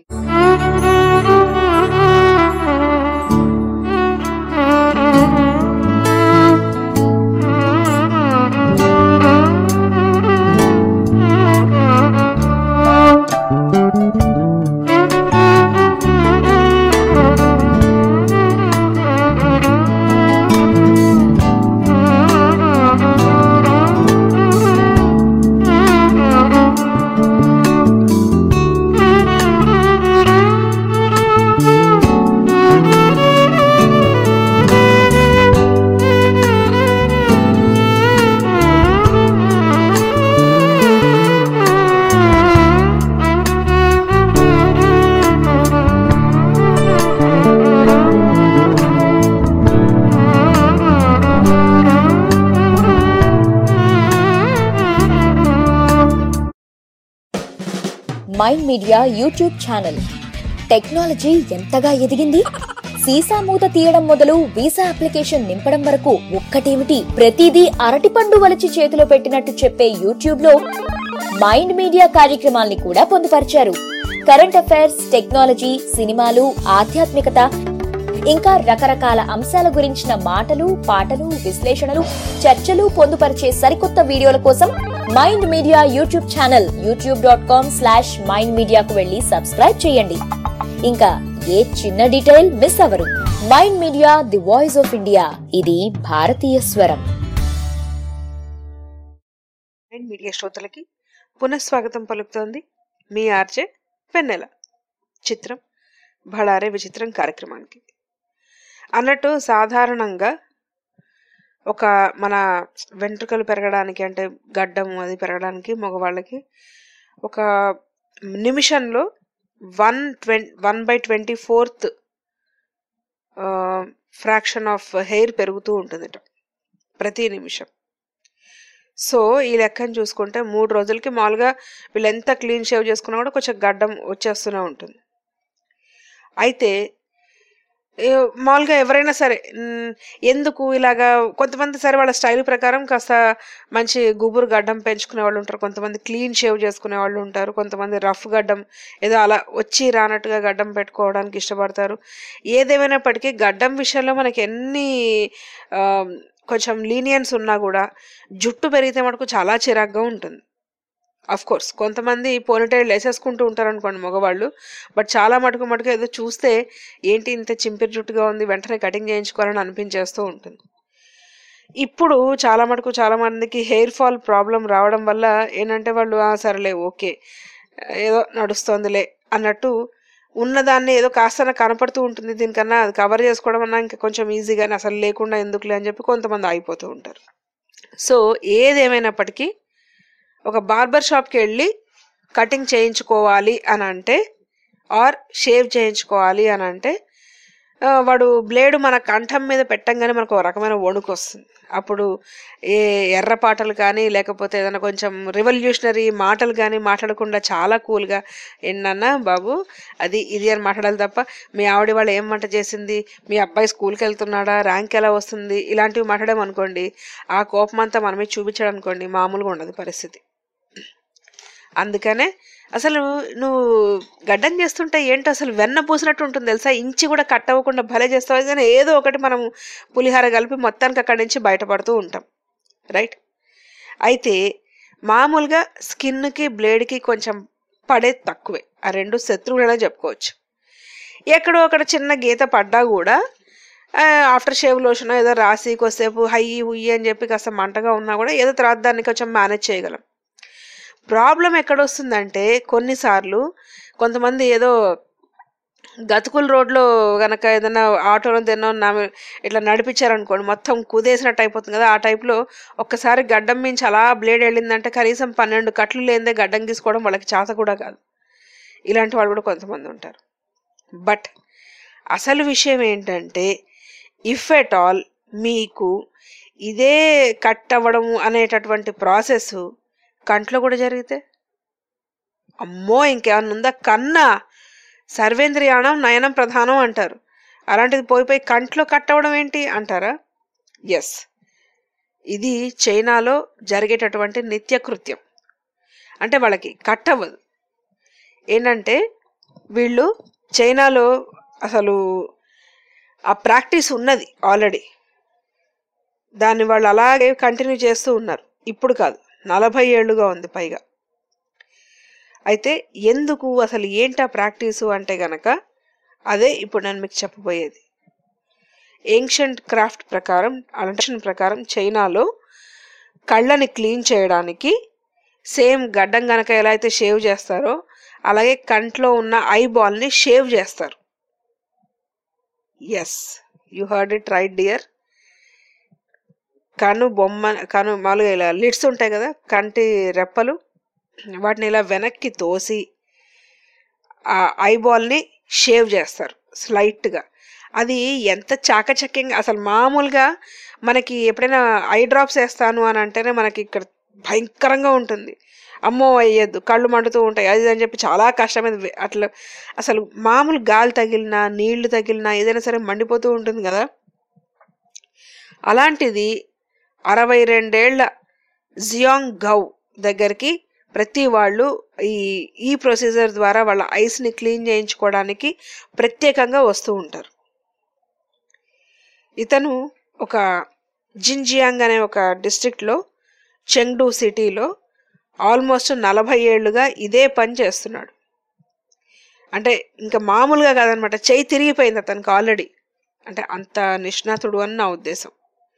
mind Media YouTube channel technology ఎంతగా ఎదిగింది సీసా మూత తీయడం మొదలు వీసా అప్లికేషన్ నింపడం వరకు ఒక్కటేమిటి ప్రతిదీ అరటిపండు వలిచి చేతిలో పెట్టినట్టు చెప్పే యూట్యూబ్ లో మైండ్ మీడియా కార్యక్రమాల్ని కూడా పొందుపరిచారు కరెంట్ అఫైర్స్ టెక్నాలజీ సినిమాలు ఆధ్యాత్మికత ఇంకా రకరకాల అంశాల గురించిన మాటలు పాటలు విశ్లేషణలు చర్చలు పొందుపరిచే సరికొత్త వీడియోల కోసం Mind Media YouTube channel YouTube dot com slash Mind మీడియాకు వెళ్ళి సబ్స్క్రైబ్ చేయండి ఇంకా ఏ చిన్న డీటెయిల్ మిస్ అవరు Mind media the voice of India ఇది భారతీయ స్వరం అండ్ మీడియా శ్రోతలకి పునఃస్వాగతం పలుకుతోంది మీ ఆర్జే పెన్నెల చిత్రం బళారే విచిత్రం కార్యక్రమానికి అన్నట్టు సాధారణంగా ఒక మన వెంట్రుకలు పెరగడానికి అంటే గడ్డం అది పెరగడానికి మగవాళ్ళకి ఒక నిమిషంలో వన్ ట్వం one by twenty fourth fraction of hair పెరుగుతూ ఉంటుందిట ప్రతి నిమిషం సో ఈ లెక్కను చూసుకుంటే మూడు రోజులకి మామూలుగా వీళ్ళు ఎంత క్లీన్ షేవ్ చేసుకున్నా కూడా కొంచెం గడ్డం వచ్చేస్తూనే ఉంటుంది అయితే ఏ, మామూలుగా ఎవరైనా సరే మ్, ఎందుకు ఇలాగా కొంతమంది సరే వాళ్ళ స్టైల్ ప్రకారం కాస్త మంచి గుబురు గడ్డం పెంచుకునే వాళ్ళు ఉంటారు కొంతమంది క్లీన్ షేవ్ చేసుకునే వాళ్ళు ఉంటారు కొంతమంది రఫ్ గడ్డం ఏదో అలా వచ్చి రానట్టుగా గడ్డం పెట్టుకోవడానికి ఇష్టపడతారు ఏదేమైనప్పటికీ గడ్డం విషయంలో మనకి ఎన్ని ఆ, కొంచెం లీనియన్స్ ఉన్నా కూడా జుట్టు పెరిగితే మటుకు చాలా చిరాగ్గా ఉంటుంది అఫ్ కోర్స్ కొంతమంది పోనిటైల్ వేసేసుకుంటూ ఉంటారు అనుకోండి మగవాళ్ళు బట్ చాలా మటుకు మటుకు ఏదో చూస్తే ఏంటి ఇంత చింపిరి జుట్టుగా ఉంది వెంటనే కటింగ్ చేయించుకోవాలని అనిపించేస్తూ ఉంటుంది ఇప్పుడు చాలా మటుకు చాలా మందికి హెయిర్ ఫాల్ ప్రాబ్లం రావడం వల్ల ఏంటంటే వాళ్ళు "ఆ, సరేలే ఓకే ఏదో నడుస్తోందిలే అన్నట్టు ఉన్నదాన్ని ఏదో కాస్త కనపడుతూ ఉంటుంది దీనికన్నా అది కవర్ చేసుకోవడం అన్నా ఇంకా కొంచెం ఈజీగానే అసలు లేకుండా ఎందుకులే అని చెప్పి కొంతమంది ఆగిపోతూ ఉంటారు సో ఏదేమైనప్పటికీ ఒక బార్బర్ షాప్కి వెళ్ళి కటింగ్ చేయించుకోవాలి అని అంటే ఆర్ షేవ్ చేయించుకోవాలి అని అంటే ఆ, వాడు బ్లేడ్ మన కంఠం మీద పెట్టంగానే మనకు ఒక రకమైన వణుకు వస్తుంది అప్పుడు ఏ ఎర్ర పాటలు కానీ లేకపోతే ఏదైనా కొంచెం రివల్యూషనరీ మాటలు కానీ మాట్లాడకుండా చాలా కూల్గా ఏంటన్నా బాబు అది ఇది అని మాట్లాడాలి తప్ప మీ ఆవిడ వాళ్ళు ఏం వంట చేసింది మీ అబ్బాయి స్కూల్కి వెళ్తున్నాడా ర్యాంక్ ఎలా వస్తుంది ఇలాంటివి మాట్లాడామనుకోండి ఆ కోపం అంతా మనమే చూపించాడు అనుకోండి మామూలుగా ఉండదు పరిస్థితి అందుకనే అసలు నువ్వు గడ్డం చేస్తుంటే ఏంటో అసలు వెన్న పూసినట్టు ఉంటుంది తెలుసా ఇంచి కూడా కట్ అవ్వకుండా భలే చేస్తావు కానీ ఏదో ఒకటి మనం పులిహార కలిపి మొత్తానికి అక్కడి నుంచి బయటపడుతూ ఉంటాం రైట్ అయితే మామూలుగా స్కిన్కి బ్లేడ్కి కొంచెం పడేది తక్కువే ఆ రెండు శత్రువులనే చెప్పుకోవచ్చు ఎక్కడో అక్కడ చిన్న గీత పడ్డా కూడా ఆఫ్టర్ షేవ్ లోషన్ ఏదో రాసి కొద్దిసేపు హై హుయ్యి అని చెప్పి కాస్త మంటగా ఉన్నా కూడా ఏదో తర్వాత దాన్ని కొంచెం మేనేజ్ చేయగలం ప్రాబ్లం ఎక్కడొస్తుందంటే కొన్నిసార్లు కొంతమంది ఏదో గతుకుల రోడ్లో గనక ఏదైనా ఆటోలో తిన్నో ఇట్లా నడిపించారనుకోండి మొత్తం కుదేసినట్టు అయిపోతుంది కదా ఆ టైప్లో ఒక్కసారి గడ్డం మించి అలా బ్లేడ్ వెళ్ళిందంటే కనీసం పన్నెండు కట్లు లేనిదే గడ్డం గీసుకోవడం వాళ్ళకి చేత కూడా కాదు ఇలాంటి వాళ్ళు కూడా కొంతమంది ఉంటారు బట్ అసలు విషయం ఏంటంటే ఇఫ్ ఎట్ ఆల్ మీకు ఇదే కట్ అవ్వడం అనేటటువంటి ప్రాసెస్ కంట్లో కూడా జరిగితే అమ్మో ఇంకేమన్నా ఉందా కన్నా సర్వేంద్రియాణం నయనం ప్రధానం అంటారు అలాంటిది పోయి పోయి కంట్లో కట్ అవ్వడం ఏంటి అంటారా ఎస్ ఇది చైనాలో జరిగేటటువంటి నిత్యకృత్యం అంటే వాళ్ళకి కట్ అవ్వదు ఏంటంటే వీళ్ళు చైనాలో అసలు ఆ ప్రాక్టీస్ ఉన్నది ఆల్రెడీ దాన్ని వాళ్ళు అలాగే కంటిన్యూ చేస్తూ ఉన్నారు ఇప్పుడు కాదు నలభై ఏళ్ళుగా ఉంది పైగా అయితే ఎందుకు అసలు ఏంటా ప్రాక్టీసు అంటే గనక అదే ఇప్పుడు నేను మీకు చెప్పబోయేది ఏన్షియంట్ క్రాఫ్ట్ ప్రకారం అలంటేషన్ ప్రకారం చైనాలో కళ్ళని క్లీన్ చేయడానికి సేమ్ గడ్డం గనక ఎలా అయితే షేవ్ చేస్తారో అలాగే కంట్లో ఉన్న ఐ బాల్ని షేవ్ చేస్తారు yes you heard it right dear కను బొమ్మ కను మామూలుగా ఇలా లిడ్స్ ఉంటాయి కదా కంటి రెప్పలు వాటిని ఇలా వెనక్కి తోసి ఆ ఐబాల్ని షేవ్ చేస్తారు స్లైట్గా అది ఎంత చాకచక్యంగా అసలు మామూలుగా మనకి ఎప్పుడైనా ఐ డ్రాప్స్ వేస్తాను అని అంటేనే మనకి ఇక్కడ భయంకరంగా ఉంటుంది అమ్మో అయ్యద్దు కళ్ళు మండుతూ ఉంటాయి అది అని చెప్పి చాలా కష్టమైనది అట్లా అసలు మామూలు గాలి తగిలినా నీళ్లు తగిలినా ఏదైనా సరే మండిపోతూ ఉంటుంది కదా అలాంటిది అరవై రెండేళ్ల జియాంగ్ గౌ దగ్గరికి ప్రతి వాళ్ళు ఈ ఈ ప్రొసీజర్ ద్వారా వాళ్ళ ఐస్ని క్లీన్ చేయించుకోవడానికి ప్రత్యేకంగా వస్తూ ఉంటారు ఇతను ఒక జింజియాంగ్ అనే ఒక డిస్ట్రిక్ట్లో చెంగ్డూ సిటీలో ఆల్మోస్ట్ నలభై ఏళ్ళుగా ఇదే పని చేస్తున్నాడు అంటే ఇంకా మామూలుగా కాదనమాట చేయి తిరిగిపోయింది అతనికి ఆల్రెడీ అంటే అంత నిష్ణాతుడు అని నా ఉద్దేశం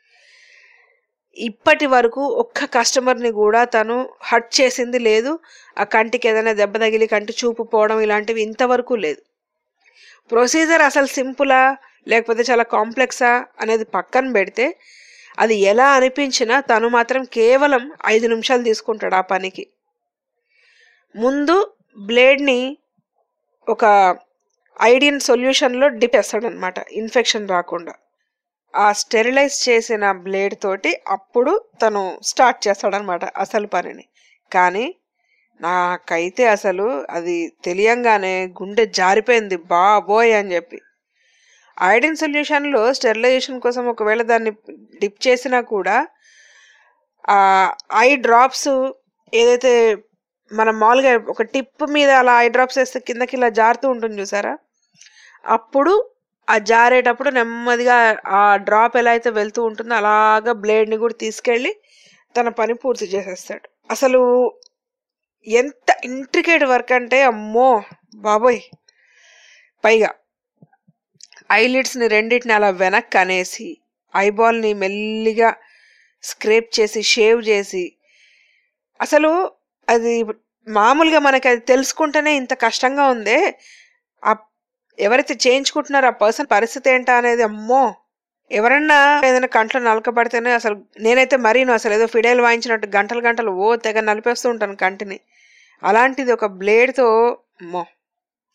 ఇప్పటి వరకు ఒక్క కస్టమర్ని కూడా తను హట్ చేసింది లేదు ఆ కంటికి ఏదైనా దెబ్బ తగిలి కంటి చూపు పోవడం ఇలాంటివి ఇంతవరకు లేదు ప్రొసీజర్ అసలు సింపులా లేకపోతే చాలా కాంప్లెక్సా అనేది పక్కన పెడితే అది ఎలా అనిపించినా తను మాత్రం కేవలం ఐదు నిమిషాలు తీసుకుంటాడు ఆ పనికి ముందు బ్లేడ్ని ఒక ఐడియన్ సొల్యూషన్లో డిప్ వేస్తాడనమాట ఇన్ఫెక్షన్ రాకుండా ఆ స్టెరిలైజ్ చేసిన బ్లేడ్ తోటి అప్పుడు తను స్టార్ట్ చేస్తాడనమాట అసలు పనిని కానీ నాకైతే అసలు అది తెలియంగానే గుండె జారిపోయింది బాబోయ్ అని చెప్పి ఐడిన్ సొల్యూషన్లో స్టెరిలైజేషన్ కోసం ఒకవేళ దాన్ని డిప్ చేసినా కూడా ఆ ఐ డ్రాప్స్ ఏదైతే మనం మామూలుగా ఒక టిప్ మీద అలా ఐ డ్రాప్స్ వేస్తే కిందకి ఇలా జారుతూ ఉంటుంది చూసారా అప్పుడు ఆ జారేటప్పుడు నెమ్మదిగా ఆ డ్రాప్ ఎలా అయితే వెళ్తూ ఉంటుందో అలాగా బ్లేడ్ని కూడా తీసుకెళ్ళి తన పని పూర్తి చేసేస్తాడు అసలు ఎంత ఇంట్రికేట్ వర్క్ అంటే అమ్మో బాబోయ్ పైగా ఐలిడ్స్ని రెండింటిని అలా వెనక్కి అనేసి ఐబాల్ని మెల్లిగా స్క్రేప్ చేసి షేవ్ చేసి అసలు అది మామూలుగా మనకి అది తెలుసుకుంటేనే ఇంత కష్టంగా ఉందే ఆ ఎవరైతే చేయించుకుంటున్నారో ఆ పర్సన్ పరిస్థితి ఏంటా అనేది అమ్మో ఎవరన్నా ఏదైనా కంట్లో నలకబడితేనే అసలు నేనైతే మరీను అసలు ఏదో ఫిడైల్ వాయించినట్టు గంటలు గంటలు ఓ తెగ నలిపేస్తూ ఉంటాను కంటిని అలాంటిది ఒక బ్లేడ్తో అమ్మో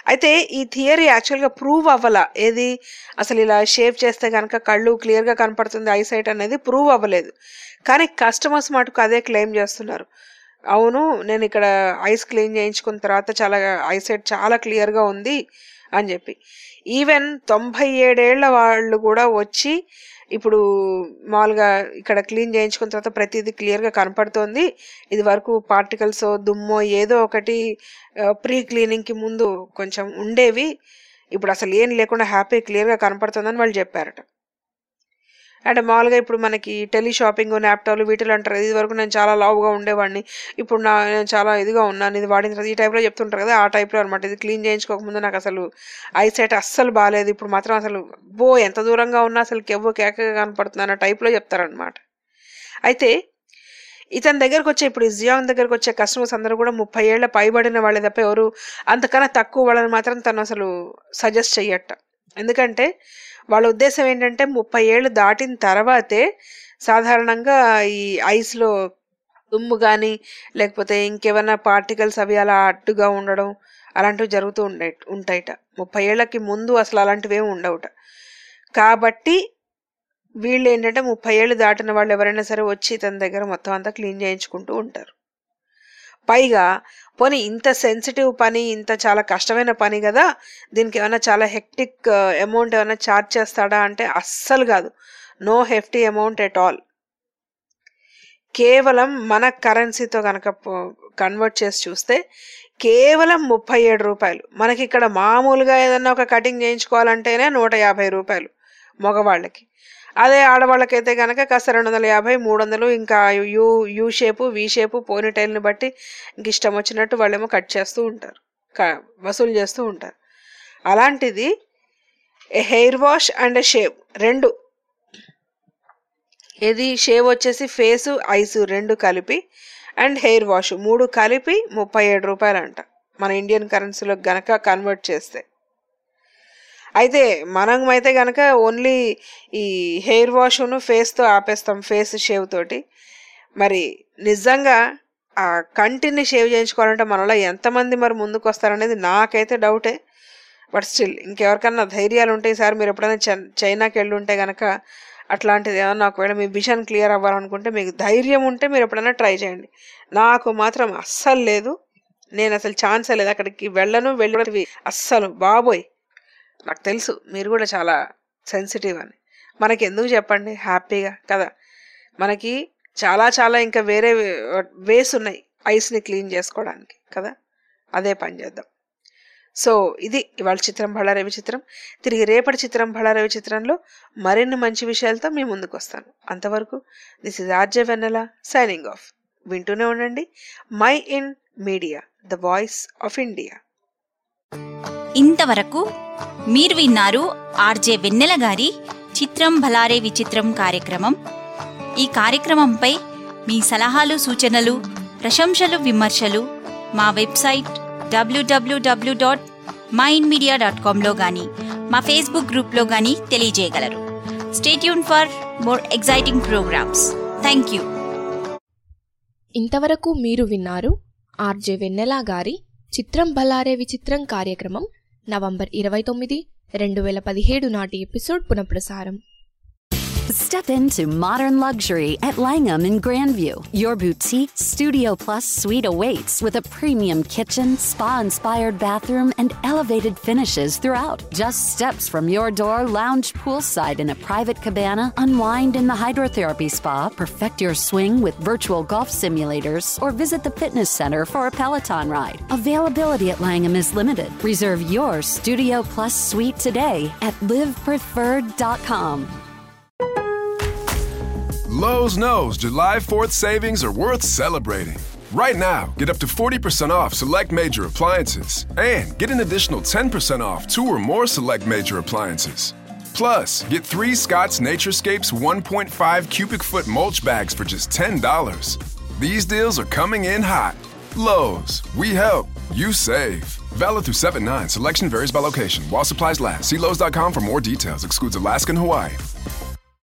అయితే ఈ థియరీ యాక్చువల్గా ప్రూవ్ అవ్వాల ఏది అసలు ఇలా షేవ్ చేస్తే కనుక కళ్ళు క్లియర్గా కనపడుతుంది ఐసైట్ అనేది ప్రూవ్ అవ్వలేదు కానీ కస్టమర్స్ మటుకు అదే క్లెయిమ్ చేస్తున్నారు అవును నేను ఇక్కడ ఐస్ క్లీన్ చేయించుకున్న తర్వాత చాలా ఐసైట్ చాలా క్లియర్గా ఉంది అని చెప్పి ఈవెన్ తొంభై ఏడేళ్ల వాళ్ళు కూడా వచ్చి ఇప్పుడు మామూలుగా ఇక్కడ క్లీన్ చేయించుకున్న తర్వాత ప్రతిదీ క్లియర్గా కనపడుతోంది ఇది వరకు పార్టికల్స్ దుమ్మో ఏదో ఒకటి ప్రీ క్లీనింగ్కి ముందు కొంచెం ఉండేవి ఇప్పుడు అసలు ఏం లేకుండా హ్యాపీ క్లియర్గా కనపడుతుందని వాళ్ళు చెప్పారట అంటే మామూలుగా ఇప్పుడు మనకి టెలి షాపింగ్ నాప్టాలు వీటిలో అంటారు ఇది వరకు నేను చాలా లావుగా ఉండేవాడిని ఇప్పుడు నా నేను చాలా ఇదిగా ఉన్నాను ఇది వాడిన తర్వాత ఈ టైప్లో చెప్తుంటారు కదా ఆ టైప్లో అనమాట ఇది క్లీన్ చేయించుకోకముందు నాకు అసలు ఐసైట్ అస్సలు బాగాలేదు ఇప్పుడు మాత్రం అసలు బో ఎంత దూరంగా ఉన్నా అసలు కెవ్వు కేకగా కనపడుతుంది అన్న టైప్లో చెప్తారనమాట అయితే ఇతని దగ్గరకు వచ్చే ఇప్పుడు జియాంగ్ దగ్గరకు వచ్చే కస్టమర్స్ అందరూ కూడా ముప్పై ఏళ్ల పైబడిన వాళ్ళే తప్ప ఎవరు అంతకన్నా తక్కువ వాళ్ళని మాత్రం తను అసలు సజెస్ట్ చెయ్యట ఎందుకంటే వాళ్ళ ఉద్దేశం ఏంటంటే ముప్పై ఏళ్ళు దాటిన తర్వాతే సాధారణంగా ఈ ఐస్లో దుమ్ము కానీ లేకపోతే ఇంకేమైనా పార్టికల్స్ అవి అలా అడ్డుగా ఉండడం అలాంటివి జరుగుతూ ఉండే ఉంటాయిట ముప్పై ఏళ్ళకి ముందు అసలు అలాంటివి ఏమి ఉండవుట కాబట్టి వీళ్ళు ఏంటంటే ముప్పై ఏళ్ళు దాటిన వాళ్ళు ఎవరైనా సరే వచ్చి తన దగ్గర మొత్తం అంతా క్లీన్ చేయించుకుంటూ ఉంటారు పైగా పోనీ ఇంత సెన్సిటివ్ పని ఇంత చాలా కష్టమైన పని కదా దీనికి ఏమైనా చాలా హెక్టిక్ అమౌంట్ ఏమైనా ఛార్జ్ చేస్తాడా అంటే అస్సలు కాదు no hefty amount at all కేవలం మన కరెన్సీతో కనుక కన్వర్ట్ చేసి చూస్తే కేవలం ముప్పై ఏడు రూపాయలు మనకి ఇక్కడ మామూలుగా ఏదన్నా ఒక కటింగ్ చేయించుకోవాలంటేనే నూట యాభై రూపాయలు మగవాళ్ళకి అదే ఆడవాళ్ళకైతే కనుక కాస్త రెండు వందల యాభై మూడు వందలు ఇంకా U U shape V shape pony టైల్ని బట్టి ఇంక ఇష్టం వచ్చినట్టు వాళ్ళేమో కట్ చేస్తూ ఉంటారు క- వసూలు చేస్తూ ఉంటారు అలాంటిది a hair wash and shave రెండు ఏది షేవ్ వచ్చేసి ఫేసు ఐసు రెండు కలిపి అండ్ హెయిర్ వాష్ మూడు కలిపి ముప్పై ఏడు రూపాయలు అంట మన ఇండియన్ కరెన్సీలో గనక కన్వర్ట్ చేస్తే అయితే మనం అయితే గనక ఓన్లీ ఈ హెయిర్ వాష్ను ఫేస్తో ఆపేస్తాం ఫేస్ షేవ్ తోటి మరి నిజంగా ఆ కంటిని షేవ్ చేయించుకోవాలంటే మనలో ఎంతమంది మరి ముందుకు వస్తారనేది నాకైతే డౌటే బట్ స్టిల్ ఇంకెవరికన్నా ధైర్యాలు ఉంటాయి సార్ మీరు ఎప్పుడైనా చై- చైనాకి వెళ్ళి ఉంటే గనక అట్లాంటిది ఏమన్నా ఒకవేళ మీ విజన్ క్లియర్ అవ్వాలనుకుంటే మీకు ధైర్యం ఉంటే మీరు ఎప్పుడైనా ట్రై చేయండి నాకు మాత్రం అస్సలు లేదు నేను అసలు ఛాన్సే లేదు అక్కడికి వెళ్ళను వెళ్ళి అస్సలు బాబోయ్ నాకు తెలుసు మీరు కూడా చాలా సెన్సిటివ్ అని మనకి ఎందుకు చెప్పండి హ్యాపీగా కదా మనకి చాలా చాలా ఇంకా వేరే వేస్ ఉన్నాయి ఐస్ని క్లీన్ చేసుకోవడానికి కదా అదే పని చేద్దాం సో ఇది ఇవాళ చిత్రం బళ్ళారవి చిత్రం తిరిగి రేపటి చిత్రం బళ్ళారవి చిత్రంలో మరిన్ని మంచి విషయాలతో మీ ముందుకు వస్తాను అంతవరకు this is RJ Vennela signing off వింటూనే ఉండండి Mind Media the voice of India ఇంతవరకు మీరు విన్నారు ఆర్జే వెన్నెల గారి చిత్రం భలారే విచిత్రం కార్యక్రమం ఈ కార్యక్రమంపై మీ సలహాలు సూచనలు ప్రశంసలు విమర్శలు మా website WWW dot Mind Media dot కామ్లో కానీ మా ఫేస్బుక్ గ్రూప్లో కానీ తెలియజేయగలరు stay tune for more exciting programmes thank you ఇంతవరకు మీరు విన్నారు ఆర్జే వెన్నెల గారి చిత్రం బలారే విచిత్రం కార్యక్రమం నవంబర్ ఇరవై తొమ్మిది రెండు వేల పదిహేడు నాటి ఎపిసోడ్ పునఃప్రసారం Step into modern luxury at Langham in Grandview. Your boutique Studio Plus suite awaits with a premium kitchen, spa inspired bathroom, and elevated finishes throughout. Just steps from your door, lounge poolside in a private cabana, unwind in the hydrotherapy spa, perfect your swing with virtual golf simulators, or visit the fitness center for a Peloton ride. Availability at Langham is limited. Reserve your Studio Plus suite today at livepreferred.com. Lowe's knows July 4th savings are worth celebrating. Right now, get up to 40% off select major appliances and get an additional 10% off two or more select major appliances. Plus, get three Scott's Naturescapes 1.5 cubic foot mulch bags for just $10. These deals are coming in hot. Lowe's, we help, you save. Valid through 7 9. Selection varies by location. While supplies last, see Lowe's.com for more details. Excludes Alaska and Hawaii.